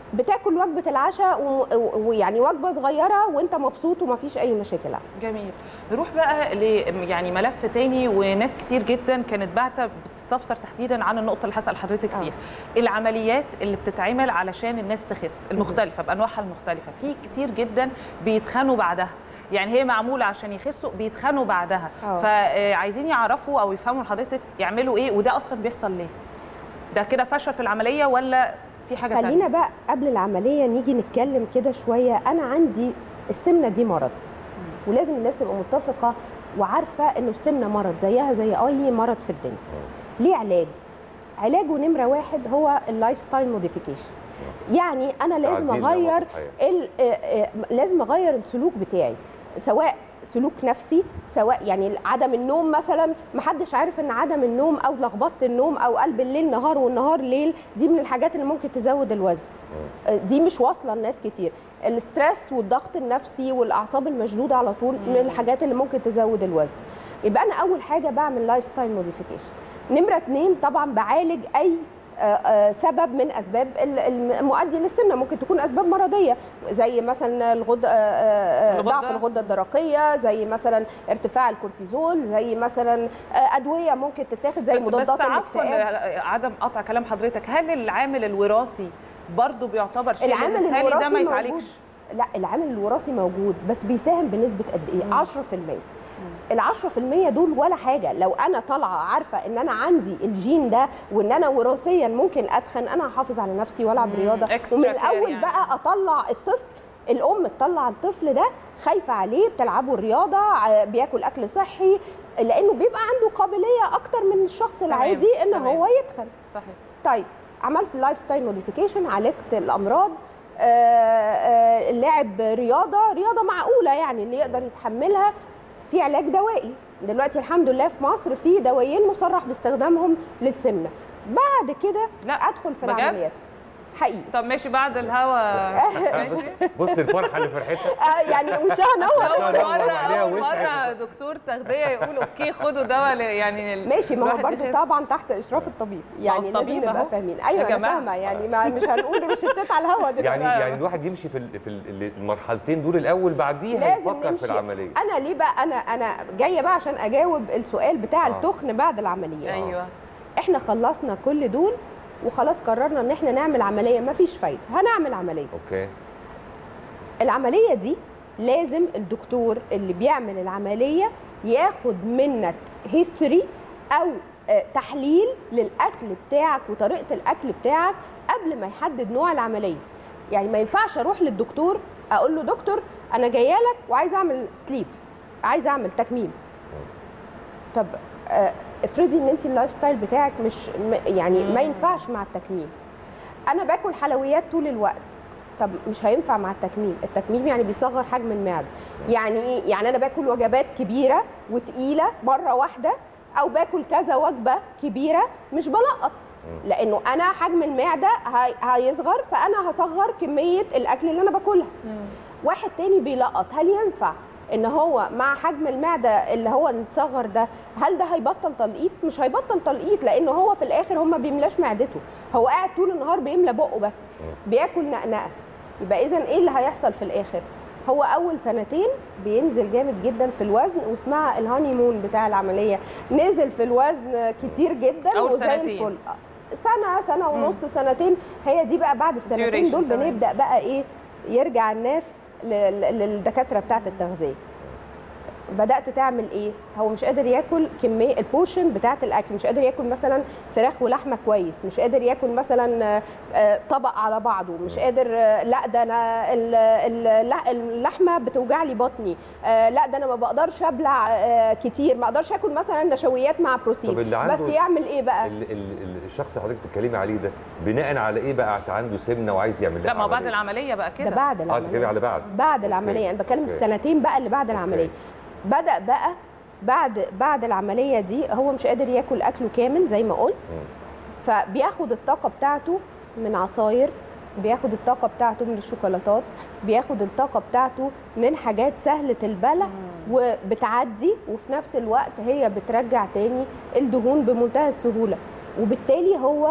بتاكل وجبه العشاء و- و- ويعني وجبه صغيره وانت مبسوط ومفيش اي مشاكل جميل نروح بقى ل يعني ملف تاني وناس كتير جدا كانت بعتة بتستفسر تحديدا عن النقطه اللي هسال حضرتك آه. فيها العمليات اللي بتتعمل علشان الناس تخس المختلفه بانواعها المختلفه في كتير جدا بيتخانوا بعدها يعني هي معموله عشان يخسوا بيتخانوا بعدها آه. فعايزين يعرفوا او يفهموا من حضرتك يعملوا ايه وده اصلا بيحصل ليه ده كده فشل في العمليه ولا في حاجه تانية خلينا بقى قبل العمليه نيجي نتكلم كده شويه انا عندي السمنه دي مرض ولازم الناس تبقى متفقه وعارفه انه السمنه مرض زيها زي اي مرض في الدنيا ليه علاج علاجه نمره واحد هو اللايف ستايل موديفيكيشن يعني انا لازم تعديل اغير نمط الحياة. ال- آه، آه، لازم اغير السلوك بتاعي سواء سلوك نفسي سواء يعني عدم النوم مثلا محدش عارف ان عدم النوم او لخبطه النوم او قلب الليل نهار والنهار ليل دي من الحاجات اللي ممكن تزود الوزن آه، دي مش واصله لناس كتير الستريس والضغط النفسي والاعصاب المشدوده على طول من الحاجات اللي ممكن تزود الوزن يبقى انا اول حاجه بعمل لايف ستايل موديفيكيشن نمره اتنين طبعا بعالج اي آه، آه، سبب من اسباب ال- المؤدي للسمنه ممكن تكون اسباب مرضيه زي مثلا الغده آه، آه، آه، الغدة. ضعف الغده الدرقيه زي مثلا ارتفاع الكورتيزول زي مثلا آه، ادويه ممكن تتاخد زي مضادات بس عفوا الاكتئاب عدم قطع كلام حضرتك هل العامل الوراثي برضه بيعتبر شيء العامل بالتالي الوراثي ده ما موجود. يتعالجش لا العامل الوراثي موجود بس بيساهم بنسبه قد ايه 10% ال 10% دول ولا حاجه لو انا طالعه عارفه ان انا عندي الجين ده وان انا وراثيا ممكن اتخن انا هحافظ على نفسي والعب مم. رياضه extra ومن care الاول يعني. بقى اطلع الطفل الام تطلع الطفل ده خايفه عليه بتلعبه الرياضه ع- بياكل اكل صحي لانه بيبقى عنده قابليه اكتر من الشخص العادي ان تمام. هو يتخن صحيح طيب عملت لايف ستايل موديفيكيشن عالجت الامراض آه، آه، لعب رياضه رياضه معقوله يعني اللي يقدر يتحملها في علاج دوائي دلوقتي الحمد لله في مصر في دوايين مصرح باستخدامهم للسمنه بعد كده لا ادخل في بجد؟ العمليات حقيقي طب ماشي بعد الهوا ماشي بص الفرحه اللي فرحتها آه، يعني مش هنور اول لا، لا، مره عليها اول وسع. مره دكتور تغذيه يقول اوكي خدوا دواء ل- يعني ال- ماشي ما هو الواحد برضه يخس. طبعا تحت اشراف الطبيب يعني الطبيب لازم نبقى أهو. فاهمين يا ايوه انا جماعة. فاهمه يعني ما مش هنقول روشتات على الهوا دلوقتي يعني يعني الواحد يمشي في ال- في ال- المرحلتين دول الاول بعديها لازم يفكر في نمشي. العمليه انا ليه بقى انا انا جايه بقى عشان اجاوب السؤال بتاع آه. التخن بعد العمليه ايوه احنا خلصنا كل دول وخلاص قررنا ان احنا نعمل عمليه مفيش فايده هنعمل عمليه اوكي العمليه دي لازم الدكتور اللي بيعمل العمليه ياخد منك هيستوري او آه، تحليل للاكل بتاعك وطريقه الاكل بتاعك قبل ما يحدد نوع العمليه يعني ما ينفعش اروح للدكتور اقول له دكتور انا جايه لك وعايزه اعمل سليف عايزه اعمل تكميم طب آه، افرضي ان انت اللايف ستايل بتاعك مش م- يعني ما ينفعش مع التكميم انا باكل حلويات طول الوقت طب مش هينفع مع التكميم التكميم يعني بيصغر حجم المعده يعني ايه يعني انا باكل وجبات كبيره وتقيله مره واحده او باكل كذا وجبه كبيره مش بلقط لانه انا حجم المعده هي- هيصغر فانا هصغر كميه الاكل اللي انا باكلها واحد تاني بيلقط هل ينفع ان هو مع حجم المعده اللي هو اللي اتصغر ده هل ده هيبطل تلقيط مش هيبطل تلقيط لانه هو في الاخر هم ما بيملاش معدته هو قاعد طول النهار بيملى بقه بس بياكل نقنقه يبقى اذا ايه اللي هيحصل في الاخر هو اول سنتين بينزل جامد جدا في الوزن واسمها الهاني مون بتاع العمليه نزل في الوزن كتير جدا أول وزي سنتين. الفل سنه سنه ونص سنتين هي دي بقى بعد السنتين Duration دول كمان. بنبدا بقى ايه يرجع الناس ل- ل- للدكاتره بتاعه التغذيه بدات تعمل ايه هو مش قادر ياكل كميه البورشن بتاعه الاكل مش قادر ياكل مثلا فراخ ولحمه كويس مش قادر ياكل مثلا آه، آه، طبق على بعضه مش قادر آه، لا ده انا ال- ال- لا- اللحمه بتوجع لي بطني آه، لا ده انا ما بقدرش ابلع آه، كتير ما اقدرش اكل مثلا نشويات مع طب بروتين اللي عنده- بس يعمل ايه بقى ال- ال- ال- الشخص اللي حضرتك بتتكلمي عليه ده بناء على ايه بقى عنده سمنه وعايز يعمل لها لا ما هو بعد عملية؟ العمليه بقى ده كده بعد اه العمليه تتكلمي على بعد بعد أوكي. العمليه انا بتكلم أوكي. السنتين بقى اللي بعد أوكي. العمليه بدا بقى بعد بعد العمليه دي هو مش قادر ياكل اكله كامل زي ما قلت مم. فبياخد الطاقه بتاعته من عصاير بياخد الطاقه بتاعته من الشوكولاتات بياخد الطاقه بتاعته من حاجات سهله البلع وبتعدي وفي نفس الوقت هي بترجع تاني الدهون بمنتهى السهوله وبالتالي هو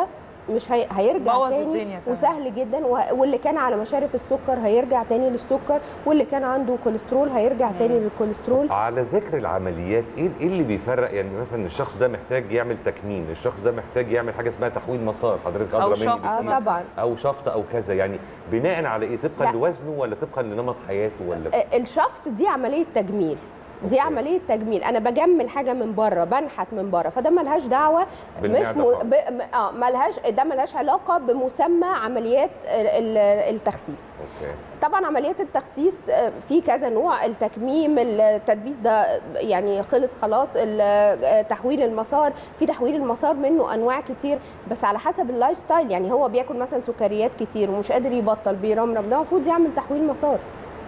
مش هي... هيرجع بوظ تاني الدنيا تمام. وسهل جدا وه- واللي كان على مشارف السكر هيرجع تاني للسكر واللي كان عنده كوليسترول هيرجع تاني للكوليسترول على ذكر العمليات ايه ايه اللي بيفرق يعني مثلا الشخص ده محتاج يعمل تكميم الشخص ده محتاج يعمل حاجه اسمها تحويل مسار حضرتك أو ادرى مني شفط اه بكتير. طبعا او شفط او كذا يعني بناء على ايه طبقا لا. لوزنه ولا طبقا لنمط حياته ولا آه، الشفط دي عمليه تجميل دي أوكي. عمليه تجميل انا بجمل حاجه من بره بنحت من بره فده ملهاش دعوه مش بالمعدة م... خالص. ب... م- اه ملهاش ده ملهاش علاقه بمسمى عمليات ال- ال- التخسيس اوكي طبعا عمليات التخسيس آه، في كذا نوع التكميم التدبيس ده يعني خلص خلاص ال- آه، تحويل المسار في تحويل المسار منه انواع كتير بس على حسب اللايف ستايل يعني هو بياكل مثلا سكريات كتير ومش قادر يبطل بيرمرم ده المفروض يعمل تحويل مسار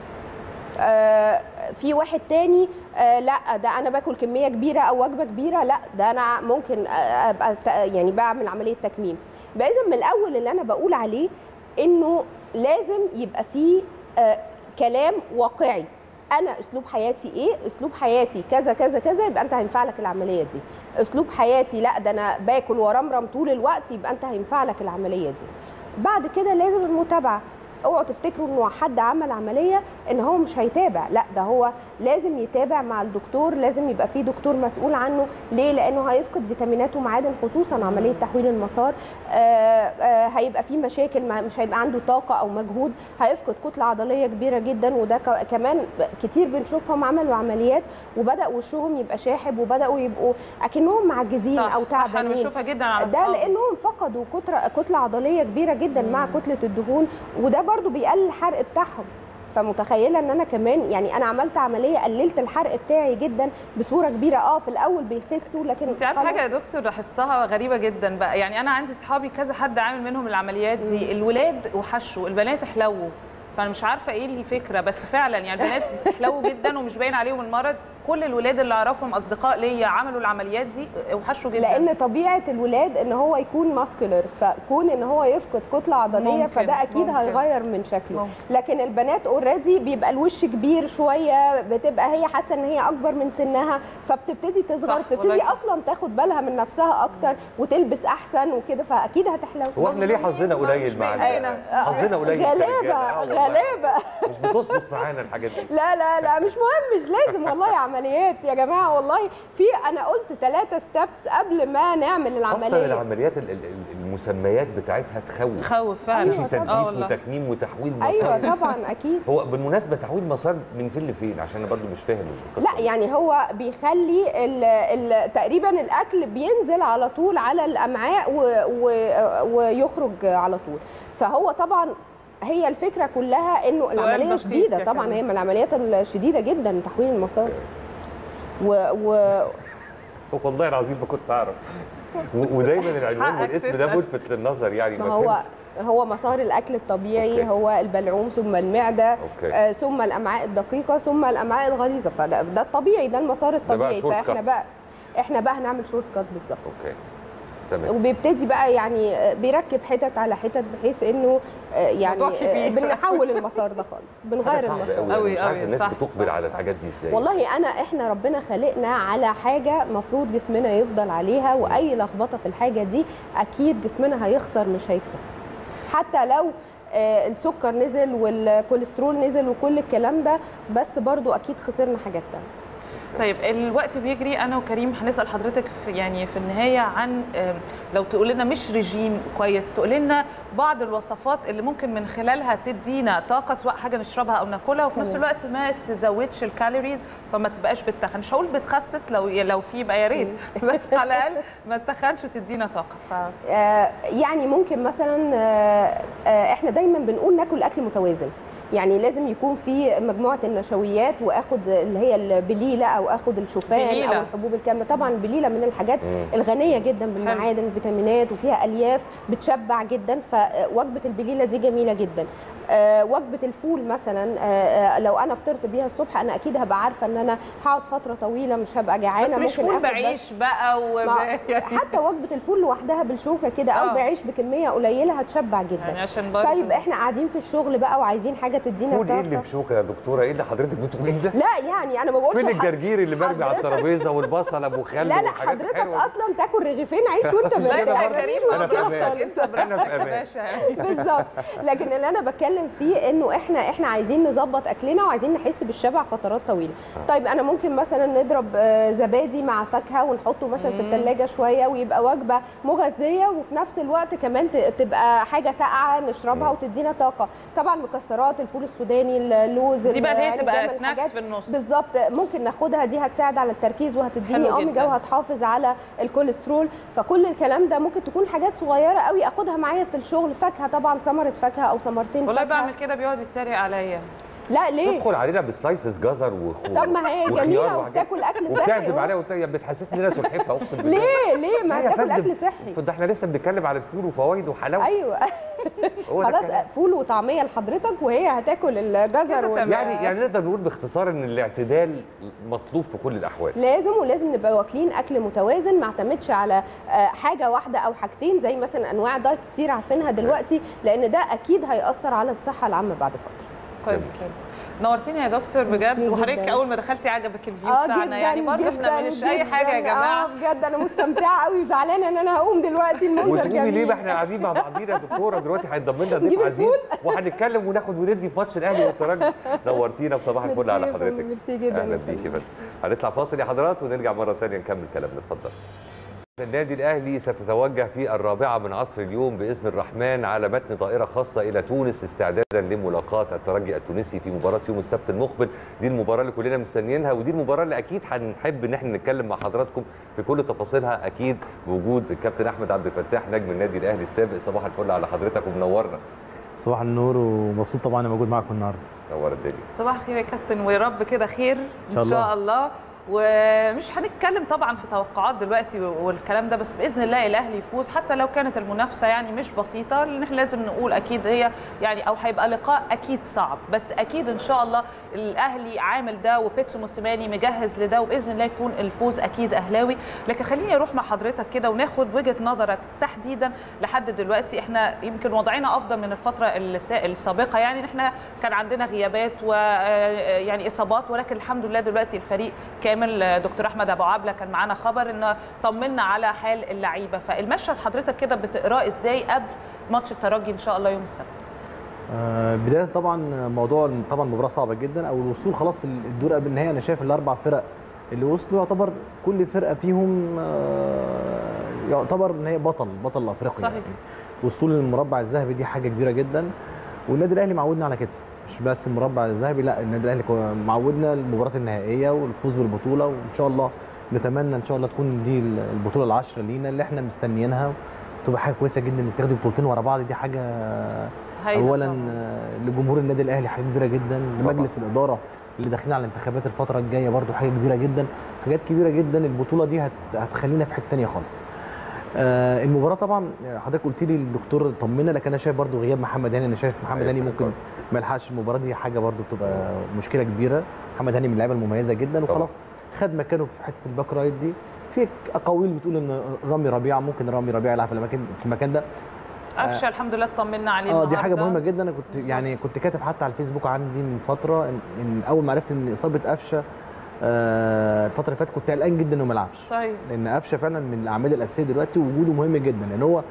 آه، في واحد تاني آه، لا ده انا باكل كميه كبيره او وجبه كبيره لا ده انا ممكن آه، ابقى ت- يعني بعمل عمليه تكميم يبقى اذا من الاول اللي انا بقول عليه انه لازم يبقى فيه آه، كلام واقعي انا اسلوب حياتي ايه اسلوب حياتي كذا كذا كذا يبقى انت هينفع لك العمليه دي اسلوب حياتي لا ده انا باكل ورمرم طول الوقت يبقى انت هينفع لك العمليه دي بعد كده لازم المتابعه اوعوا تفتكروا انه حد عمل عمليه ان هو مش هيتابع لا ده هو لازم يتابع مع الدكتور لازم يبقى في دكتور مسؤول عنه ليه لانه هيفقد فيتامينات ومعادن خصوصا عمليه تحويل المسار آه، آه، هيبقى في مشاكل مع- مش هيبقى عنده طاقه او مجهود هيفقد كتله عضليه كبيره جدا وده ك- كمان كتير بنشوفهم عملوا عمليات وبدا وشهم يبقى شاحب وبداوا يبقوا اكنهم معجزين صح او صح انا تعبانين بشوفها جدا على ده أصحابي. لانهم فقدوا كتله كتله عضليه كبيره جدا مع كتله الدهون وده برضو بيقلل الحرق بتاعهم فمتخيله ان انا كمان يعني انا عملت عمليه قللت الحرق بتاعي جدا بصوره كبيره اه في الاول بيخسوا لكن انت عارفه خلاص. حاجه يا دكتور لاحظتها غريبه جدا بقى يعني انا عندي صحابي كذا حد عامل منهم العمليات دي الولاد وحشوا البنات حلووا فانا مش عارفه ايه الفكره بس فعلا يعني البنات حلووا جدا ومش باين عليهم المرض كل الولاد اللي اعرفهم اصدقاء ليا عملوا العمليات دي وحشوا جدا لان طبيعه الولاد ان هو يكون ماسكولر فكون ان هو يفقد كتله عضليه ممكن، فده اكيد ممكن. هيغير من شكله ممكن. لكن البنات اوريدي بيبقى الوش كبير شويه بتبقى هي حاسه ان هي اكبر من سنها فبتبتدي تصغر صح، بتبتدي والله صح. اصلا تاخد بالها من نفسها اكتر وتلبس احسن وكده فاكيد هتحلو هو احنا ليه حظنا قليل مش مع بإيدينا. حظنا قليل غلابه كرجالة. آه والله. غلابه مش بتظبط معانا الحاجات دي لا لا لا مش مهم مش لازم والله عمليات يا جماعه والله في انا قلت ثلاثة ستابس قبل ما نعمل اصلا العمليه العمليات ال- ال- المسميات بتاعتها تخوف خوف فعلا في أيوة طبعاً. آه تدبيس والله. وتكميم وتحويل مسار ايوه طبعا اكيد هو بالمناسبه تحويل مسار من فين لفين عشان انا برضو مش فاهم القصة لا دي. يعني هو بيخلي ال ال تقريبا الاكل بينزل على طول على الامعاء و و ويخرج على طول فهو طبعا هي الفكره كلها انه سؤال العمليه بسيط شديده يا طبعا كمان. هي من العمليات الشديده جدا تحويل المسار و, و والله العظيم ما كنت اعرف و- ودايما العنوان حقك والاسم ده تسأل. ملفت للنظر يعني ما ما هو فهمتش. هو مسار الاكل الطبيعي أوكي. هو البلعوم ثم المعده أوكي. آه ثم الامعاء الدقيقه ثم الامعاء الغليظه فده ده الطبيعي ده المسار الطبيعي short فاحنا cut. بقى احنا بقى هنعمل شورت كات بالظبط اوكي تمام وبيبتدي بقى يعني آه، بيركب حتت على حتت بحيث انه آه، يعني موضوع كبير. آه، بنحول المسار ده خالص حاجة بنغير صعبة المسار أوي. أوي مش عارف أوي، الناس صح. بتقبل على الحاجات دي ازاي والله انا احنا ربنا خلقنا على حاجه مفروض جسمنا يفضل عليها واي لخبطه في الحاجه دي اكيد جسمنا هيخسر مش هيكسب حتى لو آه، السكر نزل والكوليسترول نزل وكل الكلام ده بس برضو اكيد خسرنا حاجات تانية طيب الوقت بيجري انا وكريم هنسال حضرتك في يعني في النهايه عن آم، لو تقول لنا مش رجيم كويس تقول لنا بعض الوصفات اللي ممكن من خلالها تدينا طاقه سواء حاجه نشربها او ناكلها وفي نفس تمام. الوقت ما تزودش الكالوريز فما تبقاش بتخن مش هقول بتخسس لو لو في يبقى يا ريت بس على الاقل ما تخنش وتدينا طاقه ف آه، يعني ممكن مثلا آه، آه، احنا دايما بنقول ناكل اكل متوازن يعني لازم يكون في مجموعه النشويات واخد اللي هي البليله او اخد الشوفان بليلة. او الحبوب الكامله طبعا البليله من الحاجات مم. الغنيه جدا بالمعادن والفيتامينات وفيها الياف بتشبع جدا فوجبه البليله دي جميله جدا آه، وجبه الفول مثلا آه، آه، لو انا فطرت بيها الصبح انا اكيد هبقى عارفه ان انا هقعد فتره طويله مش هبقى جعانه بس مش ممكن فول آخد بس- بعيش بقى و... ما- يعني حتى وجبه الفول لوحدها بالشوكه كده او آه. بعيش بكميه قليله هتشبع جدا يعني عشان برضه طيب احنا قاعدين في الشغل بقى وعايزين حاجه تدينا فول ايه اللي طاقه بشوكه يا دكتوره ايه اللي حضرتك بتقوليه ده لا يعني انا ما بقولش فين لحد- الجرجير اللي مرمي على حضرتك- الترابيزه والبصل ابو خل لا لا والحاجات حضرتك الحلوة دي؟ اصلا تاكل رغيفين عيش وانت لا، بارد أنا لا برضه- يا كريم أنا في مشكلة أمان. خالص انت أنا في براحتك يا أمان. باشا يعني بالظبط لكن اللي انا بتكلم فيه انه احنا احنا عايزين نظبط اكلنا وعايزين نحس بالشبع فترات طويله طيب انا ممكن مثلا نضرب آه، زبادي مع فاكهه ونحطه مثلا في الثلاجه شويه ويبقى وجبه مغذيه وفي نفس الوقت كمان ت- تبقى حاجه ساقعه نشربها وتدينا طاقه طبعا مكسرات الفول السوداني اللوز دي بقى اللي هي يعني تبقى دايماً سناكس حاجات في النص بالظبط ممكن ناخدها دي هتساعد على التركيز وهتديني حلو اوميجا جداً. وهتحافظ على الكوليسترول فكل الكلام ده ممكن تكون حاجات صغيره قوي اخدها معايا في الشغل فاكهه طبعا ثمره فاكهه او ثمرتين والله فاكهه بعمل كده بيقعد يتريق عليا لا ليه تدخل علينا بسلايسز جزر وخ- طب ما هي وخيار جميله وحاجات. وبتاكل اكل وبتعزم صحي عليها وبت- بتحسسني ان انا سلحفاه اقسم بالله ليه ليه ما لا يا تاكل فندم، اكل صحي ده احنا لسه بنتكلم على الفول وفوائده وحلاوته ايوه هو ده خلاص الكلام. فول وطعميه لحضرتك وهي هتاكل الجزر كده وال... تمام. يعني يعني نقدر نقول باختصار ان الاعتدال مطلوب في كل الاحوال لازم ولازم نبقى واكلين اكل متوازن ما اعتمدش على آه، حاجه واحده او حاجتين زي مثلا انواع دايت كتير عارفينها دلوقتي لان ده اكيد هياثر على الصحه العامه بعد فتره طيب حلو نورتيني يا دكتور بجد ميرسي وحضرتك جداً. اول ما دخلتي عجبك الفيو بتاعنا يعني برضه احنا مش اي جداً. حاجه يا جماعه اه بجد انا مستمتعه قوي وزعلانه ان انا هقوم دلوقتي المنظر وتقومي جميل ليه ما احنا قاعدين مع بعضينا يا دكتوره دلوقتي هينضم لنا نجيب ضيف عزيز وهنتكلم وناخد وندي في ماتش الاهلي والترجي نورتينا وصباح الفل على ميرسي يا فندم، حضرتك ميرسي جدا اهلا يا فندم. بيكي بس هنطلع فاصل يا حضرات ونرجع مره ثانيه نكمل كلامنا اتفضل النادي الاهلي ستتوجه في الرابعه من عصر اليوم باذن الرحمن على متن طائره خاصه الى تونس استعدادا لملاقاه الترجي التونسي في مباراه يوم السبت المقبل دي المباراه اللي كلنا مستنيينها ودي المباراه اللي اكيد هنحب ان احنا نتكلم مع حضراتكم في كل تفاصيلها اكيد بوجود الكابتن احمد عبد الفتاح نجم النادي الاهلي السابق صباح الفل على حضرتك ومنورنا صباح النور ومبسوط طبعا اني موجود معاكم النهارده نور الدنيا صباح الخير يا كابتن ويا رب كده خير ان شاء الله. شاء الله ومش هنتكلم طبعا في توقعات دلوقتي والكلام ده بس باذن الله الاهلي يفوز حتى لو كانت المنافسه يعني مش بسيطه لان احنا لازم نقول اكيد هي يعني او هيبقى لقاء اكيد صعب بس اكيد ان شاء الله الاهلي عامل ده وبيتسو موسيماني مجهز لده وباذن الله يكون الفوز اكيد اهلاوي لكن خليني اروح مع حضرتك كده وناخد وجهه نظرك تحديدا لحد دلوقتي احنا يمكن وضعنا افضل من الفتره الس- السابقه يعني إن احنا كان عندنا غيابات ويعني اصابات ولكن الحمد لله دلوقتي الفريق كامل دكتور احمد ابو عبله كان معانا خبر ان طمنا على حال اللعيبه فالمشهد حضرتك كده بتقراه ازاي قبل ماتش الترجي ان شاء الله يوم السبت آه، بدايه طبعا موضوع طبعا مباراه صعبه جدا او الوصول خلاص الدور قبل النهائي انا شايف الاربع فرق اللي وصلوا يعتبر كل فرقه فيهم آه، يعتبر ان هي بطل بطل افريقيا صحيح. يعني وصول للمربع الذهبي دي حاجه كبيره جدا والنادي الاهلي معودنا على كده مش بس المربع الذهبي لا النادي الاهلي كو- معودنا المباراه النهائيه والفوز بالبطوله وان شاء الله نتمنى ان شاء الله تكون دي البطوله العشره لينا اللي احنا مستنيينها تبقى حاجه كويسه جدا انك تاخدي بطولتين ورا بعض دي حاجه هايلة اولا طبعاً. آه، لجمهور النادي الاهلي حاجه كبيره جدا لمجلس الاداره اللي داخلين على الانتخابات الفتره الجايه برضو حاجه كبيره جدا حاجات كبيره جدا البطوله دي هت... هتخلينا في حته ثانيه خالص آه المباراه طبعا حضرتك قلت لي الدكتور طمنا لكن انا شايف برضو غياب محمد هاني انا شايف محمد هاني ممكن ما يلحقش المباراه دي حاجه برضو بتبقى مشكله كبيره محمد هاني من اللعيبه المميزه جدا طبعاً. وخلاص خد مكانه في حته الباك رايت دي في اقاويل بتقول ان رامي ربيعه ممكن رامي ربيعه يلعب في المكان في المكان ده قفشه الحمد لله اطمنا عليه اه دي حاجه النهاردة. مهمه جدا انا كنت بالظبط. يعني كنت كاتب حتى على الفيسبوك عندي من فتره ان, إن اول ما عرفت ان اصابه قفشه آه، الفتره اللي فاتت كنت قلقان جدا انه ما يلعبش صحيح لان قفشه فعلا من الاعمال الاساسيه دلوقتي وجوده مهم جدا لان هو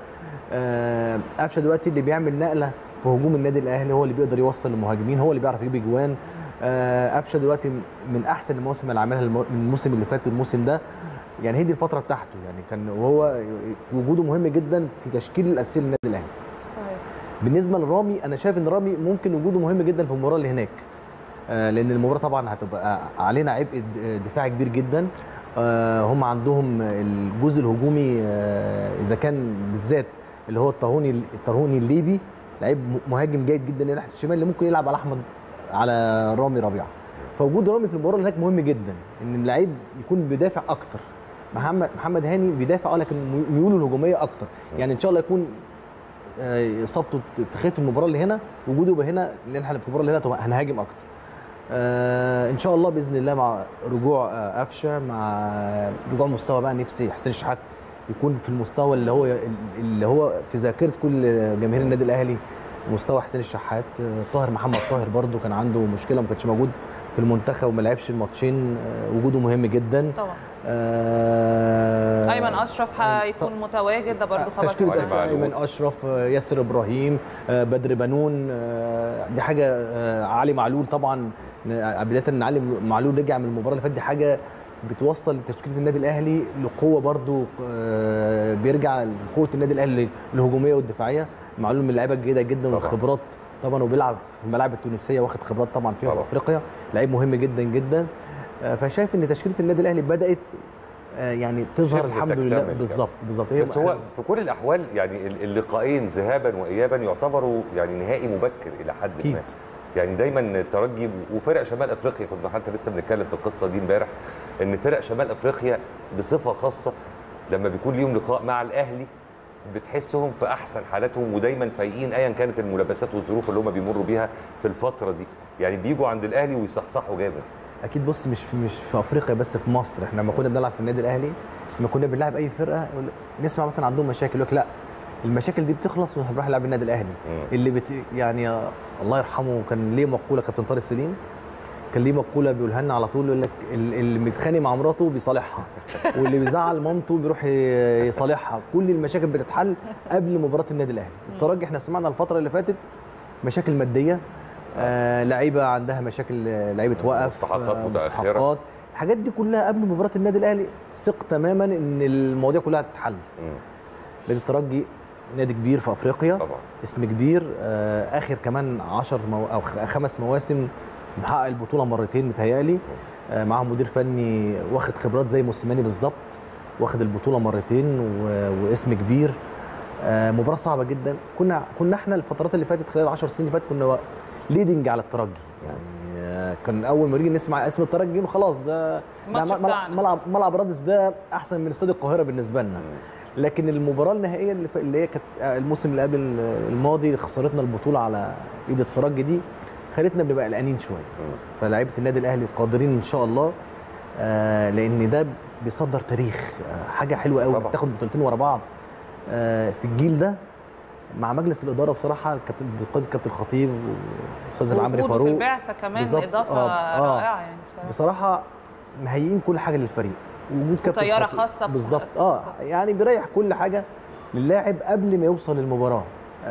آه، قفشه دلوقتي اللي بيعمل نقله في هجوم النادي الاهلي هو اللي بيقدر يوصل للمهاجمين هو اللي بيعرف يجيب اجوان آه، قفشه دلوقتي من احسن المواسم اللي عملها المو- من الموسم اللي فات والموسم ده يعني هي دي الفتره بتاعته يعني كان وهو وجوده مهم جدا في تشكيل الاساسي للنادي الاهلي صحيح بالنسبه لرامي انا شايف ان رامي ممكن وجوده مهم جدا في المباراه اللي هناك آه، لان المباراه طبعا هتبقى علينا عبء د- دفاعي كبير جدا آه، هم عندهم الجزء الهجومي آه، اذا كان بالذات اللي هو الطاهوني الطاهوني الليبي لعيب م- مهاجم جيد جدا ناحيه الشمال اللي ممكن يلعب على احمد على رامي ربيعه فوجود رامي في المباراه اللي هناك مهم جدا ان اللعيب يكون بيدافع اكتر محمد محمد هاني بيدافع اه لكن ميوله الهجوميه اكتر يعني ان شاء الله يكون آه، اصابته تخف في المباراه اللي هنا وجوده يبقى هنا لان احنا في المباراه اللي هنا طبعا هنهاجم اكتر آه ان شاء الله باذن الله مع رجوع آه قفشه مع رجوع مستوى بقى نفسي حسين شحات يكون في المستوى اللي هو اللي هو في ذاكره كل جماهير النادي الاهلي مستوى حسين الشحات آه، طاهر محمد طاهر برده كان عنده مشكله ما كانش موجود في المنتخب وما لعبش الماتشين آه، وجوده مهم جدا طبعا آه ايمن اشرف هيكون متواجد ده برضه خبر تشكيلة علي أس- معلول. ايمن اشرف آه، ياسر ابراهيم آه، بدر بنون آه، دي حاجه آه، علي معلول طبعا آه، بدايه ان علي معلول رجع من المباراه اللي فاتت دي حاجه بتوصل تشكيله النادي الاهلي لقوه برضو آه، بيرجع لقوه النادي الاهلي الهجوميه والدفاعيه معلول من اللعيبه الجيده جدا طبعا. والخبرات طبعا وبيلعب في الملاعب التونسيه واخد خبرات طبعا فيها في طبعا. افريقيا لعيب مهم جدا جدا آه، فشايف ان تشكيله النادي الاهلي بدات آه، يعني تظهر شبه الحمد لله تكتمل بالظبط بالظبط هي بس هو في كل الاحوال يعني ال- اللقاءين ذهابا وايابا يعتبروا يعني نهائي مبكر الى حد اكيد ما يعني دايما الترجي وفرق شمال افريقيا كنا حتى لسه بنتكلم في القصه دي امبارح ان فرق شمال افريقيا بصفه خاصه لما بيكون ليهم لقاء مع الاهلي بتحسهم في احسن حالاتهم ودايما فايقين ايا كانت الملابسات والظروف اللي هم بيمروا بيها في الفتره دي يعني بيجوا عند الاهلي ويصحصحوا جامد اكيد بص مش في مش في افريقيا بس في مصر احنا لما كنا بنلعب في النادي الاهلي لما كنا بنلعب اي فرقه يقول- نسمع مثلا عندهم مشاكل يقول لك لا المشاكل دي بتخلص ونروح نلعب النادي الاهلي مم. اللي بت يعني آه، الله يرحمه كان ليه مقوله كابتن طارق سليم كان ليه مقوله بيقولها لنا على طول يقول لك ال- اللي متخانق مع مراته بيصالحها واللي بيزعل مامته بيروح ي- يصالحها كل المشاكل بتتحل قبل مباراه النادي الاهلي الترجي احنا سمعنا الفتره اللي فاتت مشاكل ماديه آه لعيبه عندها مشاكل آه، لعيبه وقف مستحقات آه، متأخرة. مستحقات الحاجات دي كلها قبل مباراه النادي الاهلي ثق تماما ان المواضيع كلها هتتحل مم. نادي الترجي نادي كبير في افريقيا طبعا اسم كبير آه، اخر كمان 10 مو... او خ- خمس مواسم محقق البطوله مرتين متهيألي آه، معاهم مدير فني واخد خبرات زي موسيماني بالظبط واخد البطوله مرتين و... واسم كبير آه، مباراه صعبه جدا كنا كنا احنا الفترات اللي فاتت خلال 10 سنين اللي فاتت كنا ليدنج على الترجي يعني آه، كان اول ما نيجي نسمع اسم الترجي نقول خلاص ده ده الماتش ملعب بتاعنا. ملعب ملعب رادس ده احسن من استاد القاهره بالنسبه لنا لكن المباراه النهائيه اللي, ف... اللي هي كانت الموسم اللي قبل الماضي اللي خسرتنا البطوله على ايد الترجي دي خلتنا بنبقى قلقانين شويه فلاعيبه النادي الاهلي قادرين ان شاء الله آه لان ده بيصدر تاريخ آه حاجه حلوه قوي طبعا. تاخد بطولتين ورا بعض آه في الجيل ده مع مجلس الاداره بصراحه الكابتن بقياده الكابتن الخطيب واستاذ العمري وجوده في فاروق البعثه كمان بالظبط. اضافه آه، آه. رائعه يعني بصراحه بصراحه مهيئين كل حاجه للفريق وجود كابتن وطيارة خطيب. خاصة ب- بالظبط اه يعني بيريح كل حاجه للاعب قبل ما يوصل للمباراه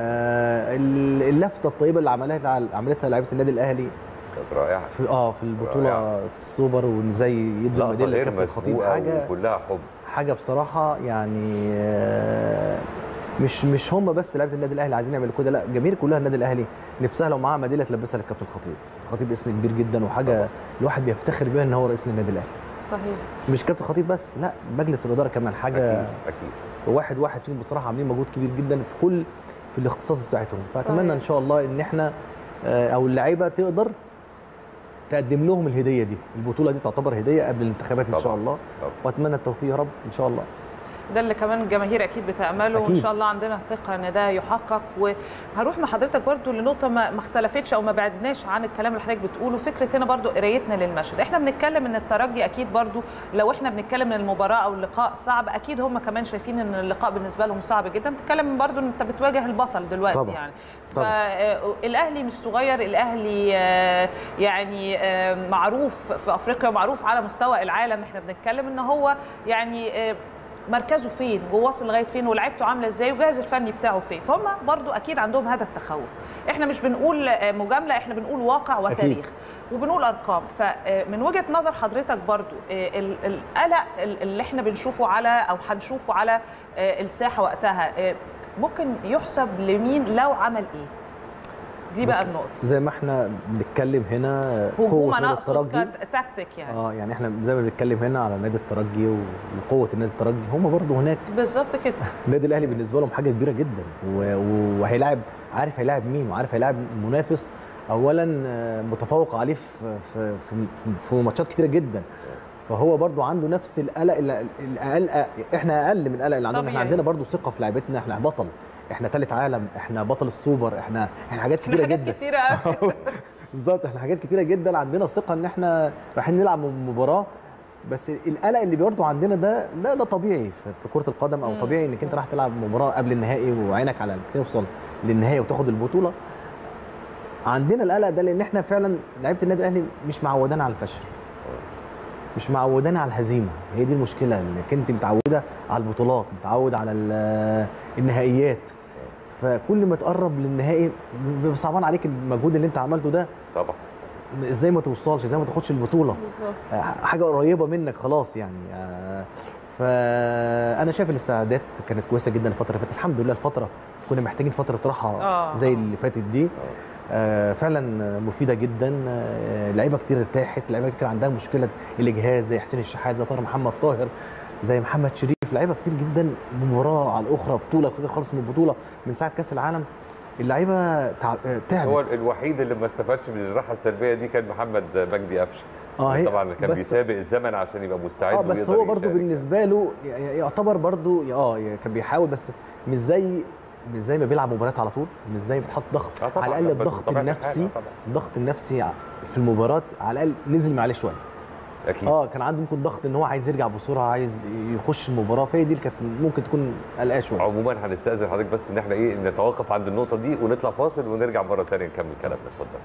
آه ال- اللفته الطيبه اللي عملها عملتها لعيبه النادي الاهلي كانت رائعه في اه في البطوله رائعة. السوبر وان ازاي يدوا لقطه الميداليه غير لكابتن الخطيب مسبوقه حاجه وكلها حب حاجه بصراحه يعني آه، مش مش هم بس لعيبه النادي الاهلي عايزين يعملوا كده لا الجماهير كلها النادي الاهلي نفسها لو معاها ميداليه تلبسها للكابتن الخطيب الخطيب اسم كبير جدا وحاجه الواحد بيفتخر بيها ان هو رئيس للنادي الاهلي صحيح مش كابتن خطيب بس لا مجلس الاداره كمان حاجه اكيد اكيد واحد واحد فيهم بصراحه عاملين مجهود كبير جدا في كل في الاختصاص بتاعتهم فاتمنى صحيح. ان شاء الله ان احنا آه، او اللعيبه تقدر تقدم لهم الهديه دي البطوله دي تعتبر هديه قبل الانتخابات ان طبعا. شاء الله طبعا. واتمنى التوفيق يا رب ان شاء الله ده اللي كمان الجماهير اكيد بتامله وان أكيد. شاء الله عندنا ثقه ان ده يحقق وهروح مع حضرتك برضو لنقطه ما ما اختلفتش او ما بعدناش عن الكلام اللي حضرتك بتقوله فكره هنا برضو قرايتنا للمشهد احنا بنتكلم ان الترجي اكيد برضو لو احنا بنتكلم ان المباراه او اللقاء صعب اكيد هم كمان شايفين ان اللقاء بالنسبه لهم صعب جدا بتتكلم برضو ان انت بتواجه البطل دلوقتي طبعا. يعني طبعا. فالاهلي مش صغير الاهلي آه، يعني آه، معروف في افريقيا ومعروف على مستوى العالم احنا بنتكلم ان هو يعني آه، مركزه فين وواصل لغايه فين ولاعيبته عامله ازاي والجهاز الفني بتاعه فين فهم برضو اكيد عندهم هذا التخوف احنا مش بنقول آه، مجامله احنا بنقول واقع أكيد. وتاريخ وبنقول ارقام فمن وجهه نظر حضرتك برضو آه، ال- القلق ال- اللي احنا بنشوفه على او هنشوفه على آه، الساحه وقتها آه، ممكن يحسب لمين لو عمل ايه دي بقى بص، النقطه زي ما احنا بنتكلم هنا هجوم قوه انا نادي اقصد الترجي كت- تكتيك يعني اه يعني احنا زي ما بنتكلم هنا على نادي الترجي وقوه النادي الترجي هم برضو هناك بالظبط كده النادي الاهلي بالنسبه لهم حاجه كبيره جدا و- و- وهيلاعب عارف هيلاعب مين وعارف هيلاعب منافس اولا آه، متفوق عليه في في في, في, في ماتشات كتيره جدا فهو برضو عنده نفس القلق اللي- الاقل احنا اقل من القلق اللي عندهم احنا طبيعي. عندنا برضو ثقه في لعيبتنا احنا بطل احنا ثالث عالم احنا بطل السوبر احنا احنا حاجات كتيره حاجات جدا كتيره قوي بالظبط احنا حاجات كتيره جدا عندنا ثقه ان احنا رايحين نلعب مباراه بس القلق اللي برضه عندنا ده ده ده طبيعي في في كره القدم او مم. طبيعي انك انت راح تلعب مباراه قبل النهائي وعينك على انك توصل للنهائي وتاخد البطوله عندنا القلق ده لان احنا فعلا لعيبه النادي الاهلي مش معودانا على الفشل مش معودانا على الهزيمه هي دي المشكله انك انت متعوده على البطولات متعود على ال- النهائيات فكل ما تقرب للنهائي بيبقى صعبان عليك المجهود اللي انت عملته ده طبعا ازاي ما توصلش ازاي ما تاخدش البطوله بالظبط آه، حاجه قريبه منك خلاص يعني آه، فانا شايف الاستعدادات كانت كويسه جدا الفتره اللي فاتت الحمد لله الفتره كنا محتاجين فتره راحه آه. زي اللي فاتت دي آه، فعلا مفيده جدا آه، لعيبه كتير ارتاحت لعيبه كان عندها مشكله الاجهاد زي حسين الشحات زي طاهر محمد طاهر زي محمد شريف لعيبه كتير جدا مباراه على الاخرى بطوله كده خالص من البطوله من ساعه كاس العالم اللعيبه تع- آه، تعبت هو الوحيد اللي ما استفادش من الراحه السلبيه دي كان محمد مجدي قفشه اه هي طبعا كان بس- بيسابق الزمن عشان يبقى مستعد اه بس ويقدر هو برضو يشارك. بالنسبه له ي- يعتبر برضو اه كان بيحاول بس مش زي مش زي ما بيلعب مباريات على طول مش زي بتحط ضغط آه طبعاً، على الاقل بس الضغط بطبيعة الحال، النفسي آه طبعاً. الضغط النفسي في المباراه على الاقل نزل من عليه شويه اكيد اه كان عنده ممكن ضغط ان هو عايز يرجع بسرعه عايز يخش المباراه فهي دي اللي كانت ممكن تكون قلقاه شويه عموما هنستاذن حضرتك بس ان احنا ايه نتوقف عند النقطه دي ونطلع فاصل ونرجع مره ثانيه نكمل كلامنا اتفضل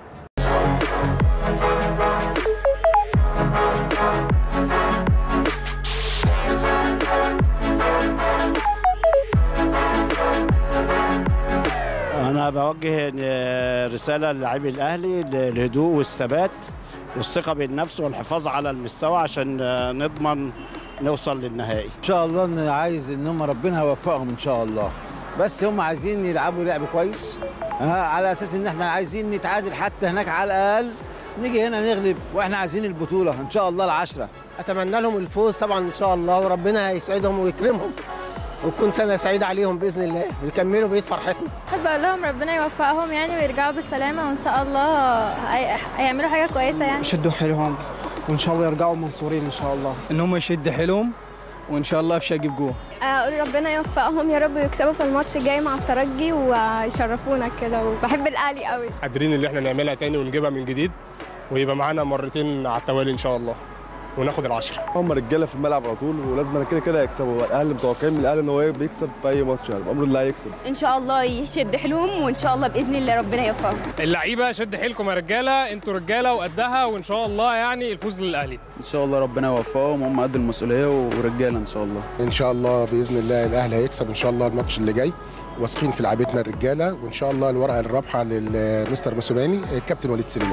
أنا بوجه رسالة للاعبي الأهلي للهدوء والثبات والثقة بالنفس والحفاظ على المستوى عشان نضمن نوصل للنهائي ان شاء الله انا عايز ان هم ربنا يوفقهم ان شاء الله بس هم عايزين يلعبوا لعب كويس ها، على اساس ان احنا عايزين نتعادل حتى هناك على الاقل نيجي هنا نغلب واحنا عايزين البطوله ان شاء الله العشره اتمنى لهم الفوز طبعا ان شاء الله وربنا يسعدهم ويكرمهم وتكون سنه سعيده عليهم باذن الله ويكملوا بقيه فرحتنا احب اقول لهم ربنا يوفقهم يعني ويرجعوا بالسلامه وان شاء الله هي- هيعملوا حاجه كويسه يعني يشدوا حيلهم وان شاء الله يرجعوا منصورين ان شاء الله ان هم يشدوا حيلهم وان شاء الله افشل يجيب جول اقول ربنا يوفقهم يا رب ويكسبوا في الماتش الجاي مع الترجي ويشرفونا كده وبحب الاهلي قوي قادرين اللي احنا نعملها تاني ونجيبها من جديد ويبقى معانا مرتين على التوالي ان شاء الله وناخد العشرة هم رجاله في الملعب على طول ولازم كده كده يكسبوا الاهلي متوقعين من الاهلي ان هو بيكسب في اي ماتش يعني بامر الله هيكسب ان شاء الله يشد حيلهم وان شاء الله باذن الله ربنا يوفقهم اللعيبه شد حيلكم يا رجاله انتوا رجاله وقدها وان شاء الله يعني الفوز للاهلي ان شاء الله ربنا يوفقهم هم قد المسؤوليه ورجاله ان شاء الله ان شاء الله باذن الله الاهلي هيكسب ان شاء الله الماتش اللي جاي واثقين في لعيبتنا الرجاله وان شاء الله الورقه الرابحه للمستر موسوماني الكابتن وليد سليمان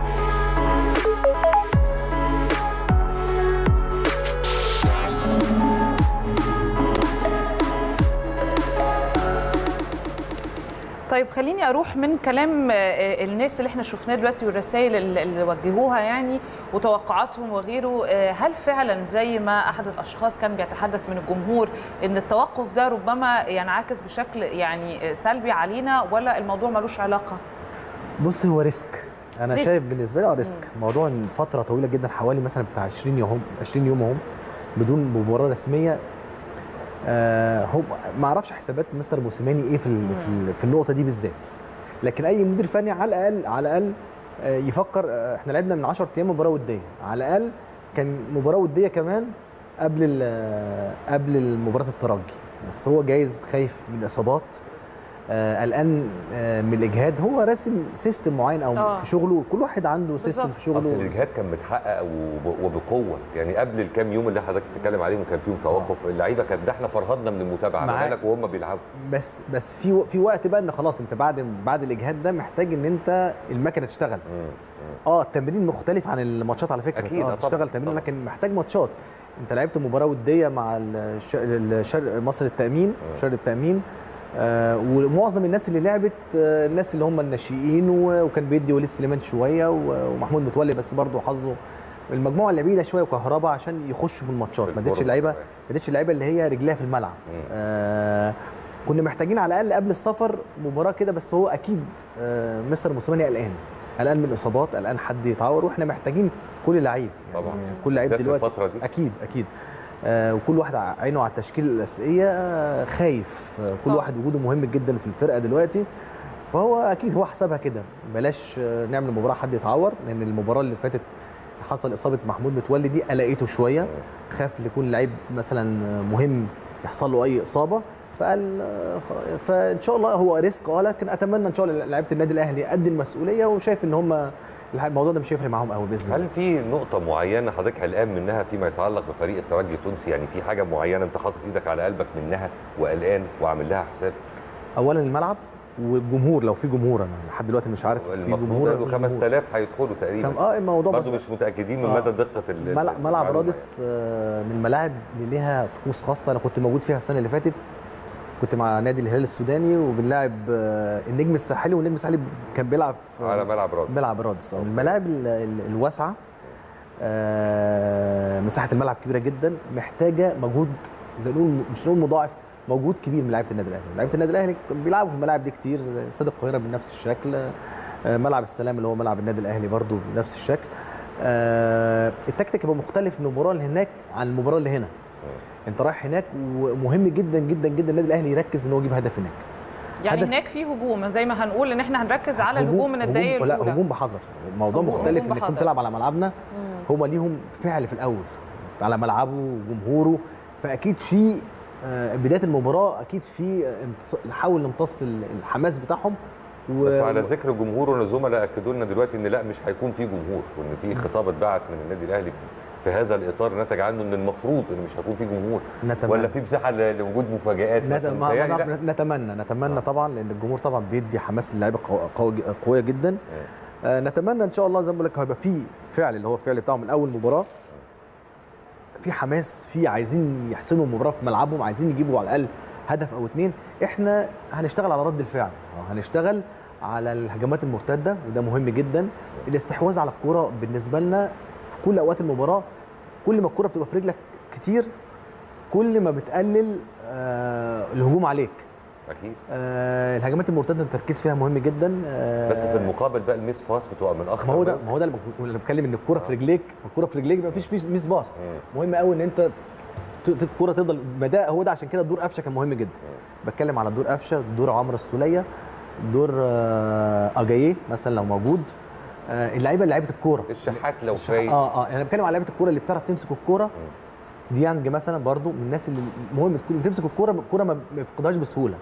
طيب خليني اروح من كلام آه، الناس اللي احنا شفناه دلوقتي والرسائل اللي اللي وجهوها يعني وتوقعاتهم وغيره آه، هل فعلا زي ما احد الاشخاص كان بيتحدث من الجمهور ان التوقف ده ربما ينعكس بشكل يعني سلبي علينا ولا الموضوع ملوش علاقه؟ بص هو ريسك انا ريسك. شايف بالنسبه لي اه ريسك موضوع ان فتره طويله جدا حوالي مثلا بتاع 20 يوم 20 يوم اهم بدون مباراه رسميه آه هم ما اعرفش حسابات مستر موسيماني ايه في ال- في, ال- في النقطه دي بالذات لكن اي مدير فني على الاقل على الاقل آه يفكر آه احنا لعبنا من 10 ايام مباراه وديه على الاقل كان مباراه وديه كمان قبل ال- قبل مباراه الترجي بس هو جايز خايف من الاصابات آه، قلقان آه، من الاجهاد هو راسم سيستم معين او آه. في شغله كل واحد عنده سيستم في اصل شغله الاجهاد كان متحقق وب- وبقوه يعني قبل الكام يوم اللي حضرتك بتتكلم عليهم كان فيهم توقف اللعيبه كانت ده احنا فرهدنا من المتابعه ما معاك. بالك وهم بيلعبوا بس بس في في وقت بقى ان خلاص انت بعد بعد الاجهاد ده محتاج ان انت المكنه تشتغل اه التمرين مختلف عن الماتشات على فكره أكيد، آه اه طبعاً، تشتغل تمرين لكن محتاج ماتشات انت لعبت مباراه وديه مع الش- الشرق مصر التامين شرق التامين آه ومعظم الناس اللي لعبت آه الناس اللي هم الناشئين و- وكان بيدي وليد سليمان شويه و- ومحمود متولي بس برضه حظه المجموعه اللي بعيده شويه وكهربا عشان يخشوا في الماتشات ما ادتش الفورم اللعيبه كمان. ما ادتش اللعيبه اللي هي رجليها في الملعب آه كنا محتاجين على الاقل قبل السفر مباراه كده بس هو اكيد آه مستر موسيماني قلقان قلقان من الاصابات قلقان حد يتعور واحنا محتاجين كل لعيب طبعا كل لعيب بالذات في دلوقتي الفترة دي. اكيد اكيد آه، وكل واحد عينه على التشكيل الاساسيه آه، خايف آه، كل واحد وجوده مهم جدا في الفرقه دلوقتي فهو اكيد هو حسبها كده بلاش آه، نعمل مباراه حد يتعور لان المباراه اللي فاتت حصل اصابه محمود متولي دي قلقته شويه خاف يكون لعيب مثلا مهم يحصل له اي اصابه فقال آه، خ- فان شاء الله هو ريسك اه لكن اتمنى ان شاء الله لعيبه النادي الاهلي قد المسؤوليه وشايف ان هم الموضوع ده مش هيفرق معاهم قوي باذن الله هل في نقطة معينة حضرتك قلقان منها فيما يتعلق بفريق الترجي التونسي يعني في حاجة معينة انت حاطط ايدك على قلبك منها وقلقان وعامل لها حساب اولا الملعب والجمهور لو في جمهور انا لحد دلوقتي مش عارف في المفروض جمهور ولا قالوا مفيش جمهور. 5000 هيدخلوا تقريبا خم- اه الموضوع برضه بس- مش متأكدين من آه. مدى دقة ال- ملعب, ملعب المعلومة رادس آه، من الملاعب اللي ليها طقوس خاصه انا كنت موجود فيها السنه اللي فاتت كنت مع نادي الهلال السوداني وبنلاعب آه، النجم الساحلي والنجم الساحلي كان بيلعب في على ملعب رادس ملعب رادس آه، الملاعب ال- ال- الواسعه آه، مساحه الملعب كبيره جدا محتاجه مجهود زي نقول مش نقول مضاعف مجهود كبير من لعيبه النادي الاهلي لعيبه النادي الاهلي بيلعبوا في الملاعب دي كتير زي استاد القاهره بنفس الشكل آه، ملعب السلام اللي هو ملعب النادي الاهلي برضو بنفس الشكل آه، التكتيك يبقى مختلف من المباراه اللي هناك عن المباراه اللي هنا انت رايح هناك ومهم جدا جدا جدا النادي الاهلي يركز ان هو يجيب هدف هناك يعني هدف- هناك في هجوم زي ما هنقول ان احنا هنركز على الهجوم من الدقائق هجوم لا الاولى هجوم بحذر الموضوع هجوم- مختلف هجوم انك كنت بحذر. تلعب على ملعبنا هما ليهم فعل في الاول على ملعبه وجمهوره فاكيد في آه، بدايه المباراه اكيد في آه، امتص- نحاول نمتص ال- الحماس بتاعهم و... بس على ذكر جمهور وان الزملاء اكدوا لنا دلوقتي ان لا مش هيكون في جمهور وان في خطاب اتبعت من النادي الاهلي في هذا الاطار نتج عنه ان المفروض ان مش هيكون في جمهور نتمنى. ولا في مساحه ل- لوجود مفاجآت نت- مثلا ما- ما متهيألي نعرف- لا. نتمنى نتمنى طبعا لان الجمهور طبعا بيدي حماس للعيبه قو- قوي قويه جدا آه، نتمنى ان شاء الله زي ما بقول لك هيبقى في فعل اللي هو الفعل بتاعهم من اول مباراه في حماس في عايزين يحسموا المباراه في ملعبهم عايزين يجيبوا على الاقل هدف او اتنين احنا هنشتغل على رد الفعل أو هنشتغل على الهجمات المرتده وده مهم جدا الاستحواذ على الكوره بالنسبه لنا في كل اوقات المباراه كل ما الكوره بتبقى في رجلك كتير كل ما بتقلل آه الهجوم عليك اكيد آه الهجمات المرتده التركيز فيها مهم جدا آه بس في المقابل بقى الميس باس بتبقى من اخطر ما هو ده ما هو ده اللي بك- اللي بتكلم ان الكوره في رجليك الكوره في رجليك ما فيش فيه ميس باص مهم قوي ان انت ت- ت- الكوره تفضل ما ده هو ده عشان كده دور قفشه كان مهم جدا بتكلم على دور قفشه دور عمرو السوليه دور آه اجاييه مثلا لو موجود آه اللعيبه لعيبه الكوره الشحات لو الشح- فايق اه اه انا بتكلم على لعيبه الكوره اللي بتعرف تمسك الكوره ديانج مثلا برضو من الناس اللي مهم تكون تمسك الكوره الكوره ما ما يفقدهاش بسهوله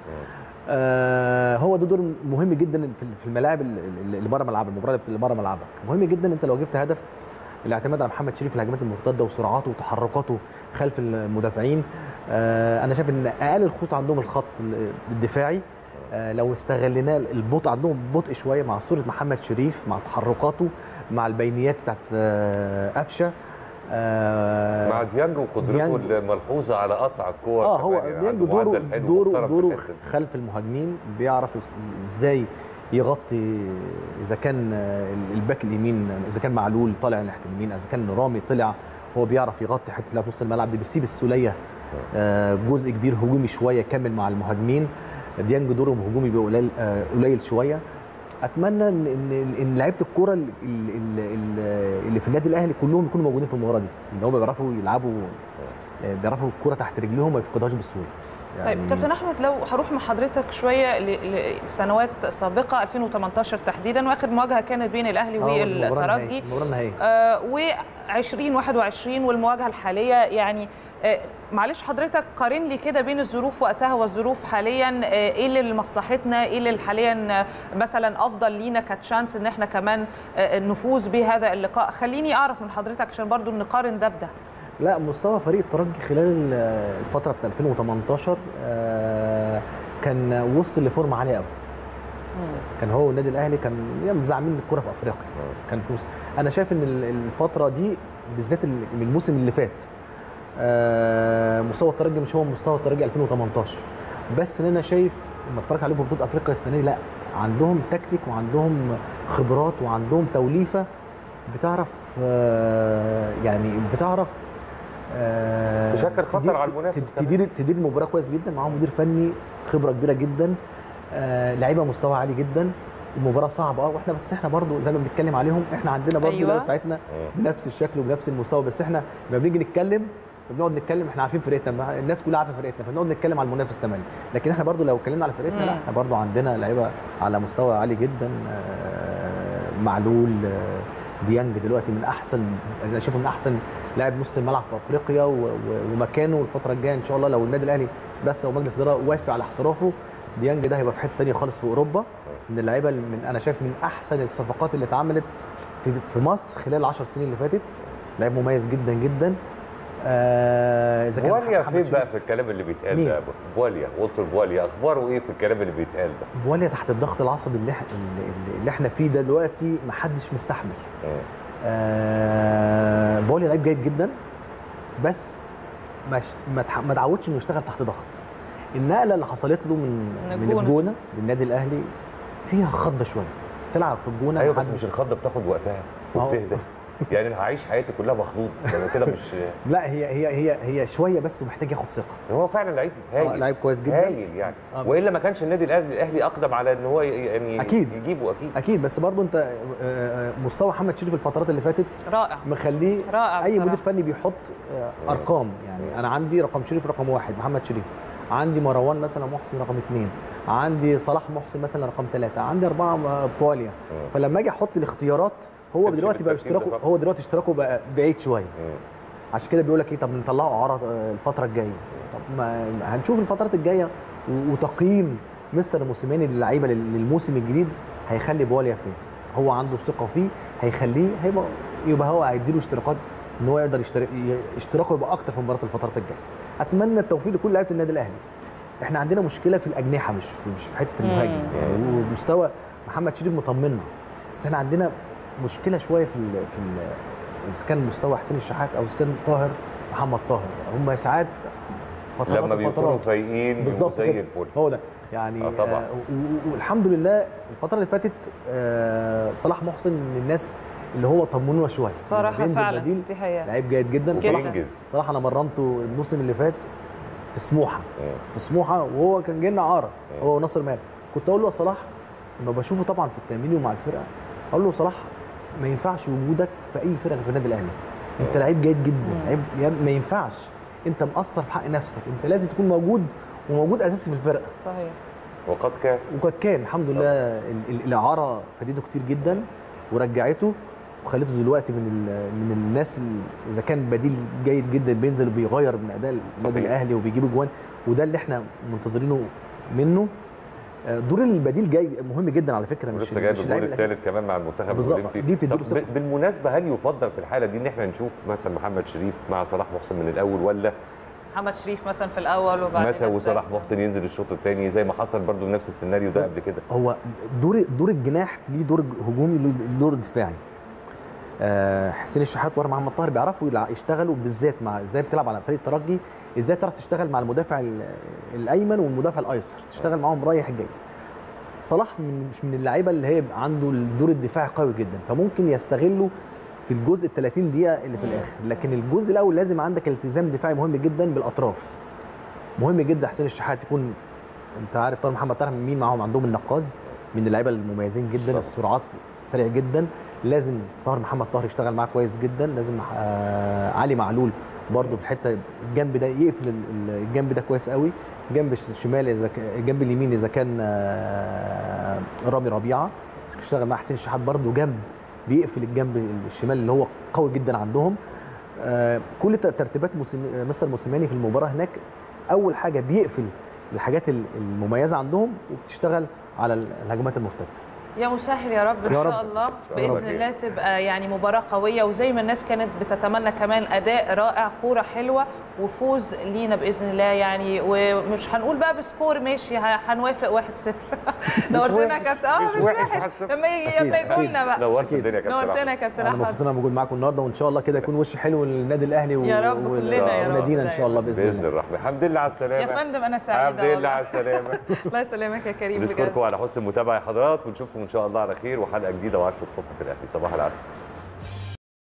آه هو ده دور مهم جدا في في الملاعب اللي- اللي بره ملعبك المباراه اللي بره ملعبك مهم جدا انت لو جبت هدف الاعتماد على محمد شريف في الهجمات المرتده وسرعاته وتحركاته خلف المدافعين آه انا شايف ان اقل الخطوط عندهم الخط الدفاعي آه لو استغليناه البطء عندهم بطء شويه مع صوره محمد شريف مع تحركاته مع البينيات بتاعت آه قفشه آه مع ديانج وقدرته ديانج. الملحوظه على قطع الكور اه هو كمان، ديانج عنده دوره معدل حلو دوره محترم في دوره الحتة دي. خلف المهاجمين بيعرف يس- ازاي يغطي اذا كان آه، الباك اليمين اذا كان معلول طالع ناحيه اليمين اذا كان رامي طلع هو بيعرف يغطي حته لا نص الملعب دي بيسيب السوليه آه، جزء كبير هجومي شويه يكمل مع المهاجمين ديانج دوره هجومي بيبقى قليل آه، قليل شويه اتمنى ان ان ان لعيبه الكوره ال- ال- ال- اللي في النادي الاهلي كلهم يكونوا موجودين في المباراه دي ان هم بيعرفوا يلعبوا آه، بيعرفوا الكوره تحت رجليهم ما يفقدوهاش بسهوله طيب كابتن احمد لو هروح مع حضرتك شويه ل- لسنوات سابقه 2018 تحديدا واخر مواجهه كانت بين الاهلي آه، المباراة والترجي النهائية، المباراة النهائية. آه و2021 والمواجهه الحاليه يعني آه معلش حضرتك قارن لي كده بين الظروف وقتها والظروف حاليا آه ايه اللي لمصلحتنا ايه اللي حاليا آه، مثلا افضل لينا كتشانس ان احنا كمان آه نفوز بهذا اللقاء خليني اعرف من حضرتك عشان برضو نقارن ده بده لا مستوى فريق الترجي خلال الفتره بتاع 2018 آه، كان وصل لفورمه عاليه قوي كان هو والنادي الاهلي كان يعني مزعمين الكره في افريقيا كان في مس... انا شايف ان ال- الفتره دي بالذات ال- من الموسم اللي فات آه، مستوى الترجي مش هو مستوى الترجي 2018 بس اللي انا شايف لما اتفرج عليهم في بطوله افريقيا السنه دي لا عندهم تكتيك وعندهم خبرات وعندهم توليفه بتعرف آه، يعني بتعرف آه، تشكل خطر تدير- على المنافس تد- تدير تدير المباراه كويس جدا معاهم مدير فني خبره كبيره جدا آه، لعيبه مستوى عالي جدا المباراه صعبه اه واحنا بس احنا برضو زي ما بنتكلم عليهم احنا عندنا برضو أيوة. اللعيبه بتاعتنا بنفس الشكل وبنفس المستوى بس احنا لما بنيجي نتكلم بنقعد نتكلم احنا عارفين فرقتنا ما- الناس كلها عارفه فرقتنا فبنقعد نتكلم على المنافس تملي لكن احنا برضو لو اتكلمنا على فرقتنا لا مم. احنا برضو عندنا لعيبه على مستوى عالي جدا آه، معلول آه، ديانج دلوقتي من احسن انا شايفه من احسن لاعب نص الملعب في افريقيا و- و- ومكانه الفتره الجايه ان شاء الله لو النادي الاهلي بس او مجلس الاداره وافق على احترافه ديانج ده هيبقى في حته ثانيه خالص في اوروبا من اللعيبه اللي من انا شايف من احسن الصفقات اللي اتعملت في في مصر خلال العشر سنين اللي فاتت لعيب مميز جدا جدا آه اذا كان بواليا محمد فين شريف- بقى في الكلام اللي بيتقال مين؟ ده بواليا والتر بواليا اخباره ايه في الكلام اللي بيتقال ده بواليا تحت الضغط العصبي اللي, إح- اللي, اللي احنا فيه ده دلوقتي محدش مستحمل آه بواليا لعيب جيد جدا بس مش ما تح- ما تعودش انه يشتغل تحت ضغط النقله اللي حصلت له من من من الجونة. الجونه للنادي الاهلي فيها خضه شويه تلعب في الجونه ايوه بس محدش- مش الخضه بتاخد وقتها ما هو- وبتهدى يعني انا هعيش حياتي كلها مخضوض انا كده مش لا هي هي هي هي شويه بس ومحتاج ياخد ثقه هو فعلا لعيب آه، هايل لعيب كويس جدا هايل يعني آه. والا ما كانش النادي الاهلي الاهلي اقدم على ان هو ي- يعني أكيد. يجيبه اكيد اكيد بس برضه انت آه، آه، مستوى محمد شريف الفترات اللي فاتت رائع مخليه رائع اي بصراحة. مدير فني بيحط آه، ارقام يعني انا عندي رقم شريف رقم واحد محمد شريف عندي مروان مثلا محسن رقم اثنين عندي صلاح محسن مثلا رقم ثلاثه عندي اربعه م- بواليا فلما اجي احط الاختيارات هو تمشي دلوقتي بقى بالترتيب ده اشتراكه طبعا. هو دلوقتي اشتراكه بقى بعيد شويه عشان كده بيقول لك ايه طب نطلعه اعاره آه، الفتره الجايه طب ما هنشوف الفترات الجايه و- وتقييم مستر موسيماني للعيبه لل- للموسم الجديد هيخلي بواليا فين هو عنده ثقه فيه هيخليه هيبقى يبقى هو هيديله اشتراكات ان هو يقدر يشترك اشتراكه يبقى اكتر في مباراه الفترات الجايه اتمنى التوفيق لكل لعيبه النادي الاهلي احنا عندنا مشكله في الاجنحه مش في مش في حته المهاجم مم. يعني ومستوى محمد شريف مطمنا بس احنا عندنا مشكله شويه في ال في ال اذا كان مستوى حسين الشحات او اذا كان طاهر محمد طاهر هم ساعات فترات لما بيكونوا وفترات. فايقين بالظبط زي كده. الفل هو ده يعني آه طبعا. آه و- و- والحمد لله الفتره اللي فاتت آه صلاح محسن من الناس اللي هو طمنونا شويه لما صراحه بينزل فعلا بديل دي حقيقه لعيب جيد جدا صلاح بينجز. صراحه انا مرنته الموسم اللي فات في سموحه في سموحه وهو كان جاي لنا عاره هو وناصر مال كنت اقول له يا صلاح لما بشوفه طبعا في التمرين ومع الفرقه اقول له صلاح ما ينفعش وجودك في اي فرقه في النادي الاهلي انت لعيب جيد جدا لعيب يا- ما ينفعش انت مقصر في حق نفسك انت لازم تكون موجود وموجود اساسي في الفرقه صحيح وقد كان وقد كان الحمد لله ال- ال- الاعاره فادته كتير جدا ورجعته وخلته دلوقتي من ال- من الناس اللي اذا كان بديل جيد جدا بينزل وبيغير من اداء النادي صحيح. الاهلي وبيجيب اجوان وده اللي احنا منتظرينه منه آه، دور البديل جاي مهم جدا على فكره مش ولسه جايب مش الجول اللاعب الأساسي. الثالث كمان مع المنتخب بالظبط. الاولمبي دي بتديله طب ثقة. ب- بالمناسبه هل يفضل في الحاله دي ان احنا نشوف مثلا محمد شريف مع صلاح محسن من الاول ولا محمد شريف مثلا في الاول وبعدين مثلا الثاني. وصلاح محسن ينزل الشوط الثاني زي ما حصل برضو نفس السيناريو ده قبل كده هو دور دور الجناح ليه دور هجومي له دور دفاعي آه، حسين الشحات ورا محمد طاهر بيعرفوا يلع- يشتغلوا بالذات مع ازاي بتلعب على فريق الترجي ازاي تعرف تشتغل مع المدافع ال- الايمن والمدافع الايسر تشتغل معاهم رايح جاي صلاح من مش من اللعيبه اللي هي يبقى عنده الدور الدفاعي قوي جدا فممكن يستغله في الجزء ال 30 دقيقه اللي في مم. الاخر لكن الجزء الاول لازم عندك التزام دفاعي مهم جدا بالاطراف مهم جدا حسين الشحات يكون انت عارف طبعا محمد طاهر مين معاهم عندهم النقاز من اللعيبه المميزين جدا طبعا. السرعات سريع جدا لازم طاهر محمد طاهر يشتغل معاه كويس جدا لازم آه علي معلول برده في الحته الجنب ده يقفل ال- ال- الجنب ده كويس قوي الجنب الشمال اذا ك- الجنب اليمين اذا كان آه رامي ربيعه يشتغل مع حسين الشحات برده جنب بيقفل الجنب الشمال اللي هو قوي جدا عندهم آه كل ت- ترتيبات موسم- مستر موسيماني في المباراه هناك اول حاجه بيقفل الحاجات ال- المميزه عندهم وبتشتغل على ال- الهجمات المرتده يا مسهل يا رب ان يا شاء رب. الله يا باذن رب. الله تبقى يعني مباراه قويه وزي ما الناس كانت بتتمنى كمان اداء رائع كوره حلوه وفوز لينا باذن الله يعني ومش هنقول بقى بسكور ماشي ه- هنوافق 1-0 لو مش قلنا وحش. كانت اه مش مش وحش، وحش 1-0. لما ي- أكيد، لما يجوا أكيد. لنا بقى نورت أكيد. الدنيا يا كابتن نورتنا أحمد. يا كابتن انا مبسوط احمد ان انا موجود معاكم النهارده وان شاء الله كده يكون وش حلو للنادي الاهلي و... يا رب وال- كلنا يا رب ونادينا ان دايما. شاء الله باذن باذن الله الرحمن الحمد لله على السلامه يا فندم انا سعيده الحمد لله والله. على السلامه الله يسلمك يا كريم بجد نشكركم على حسن المتابعه يا حضرات ونشوفكم ان شاء الله على خير وحلقه جديده و10 الصبح في الاهلي صباح العسل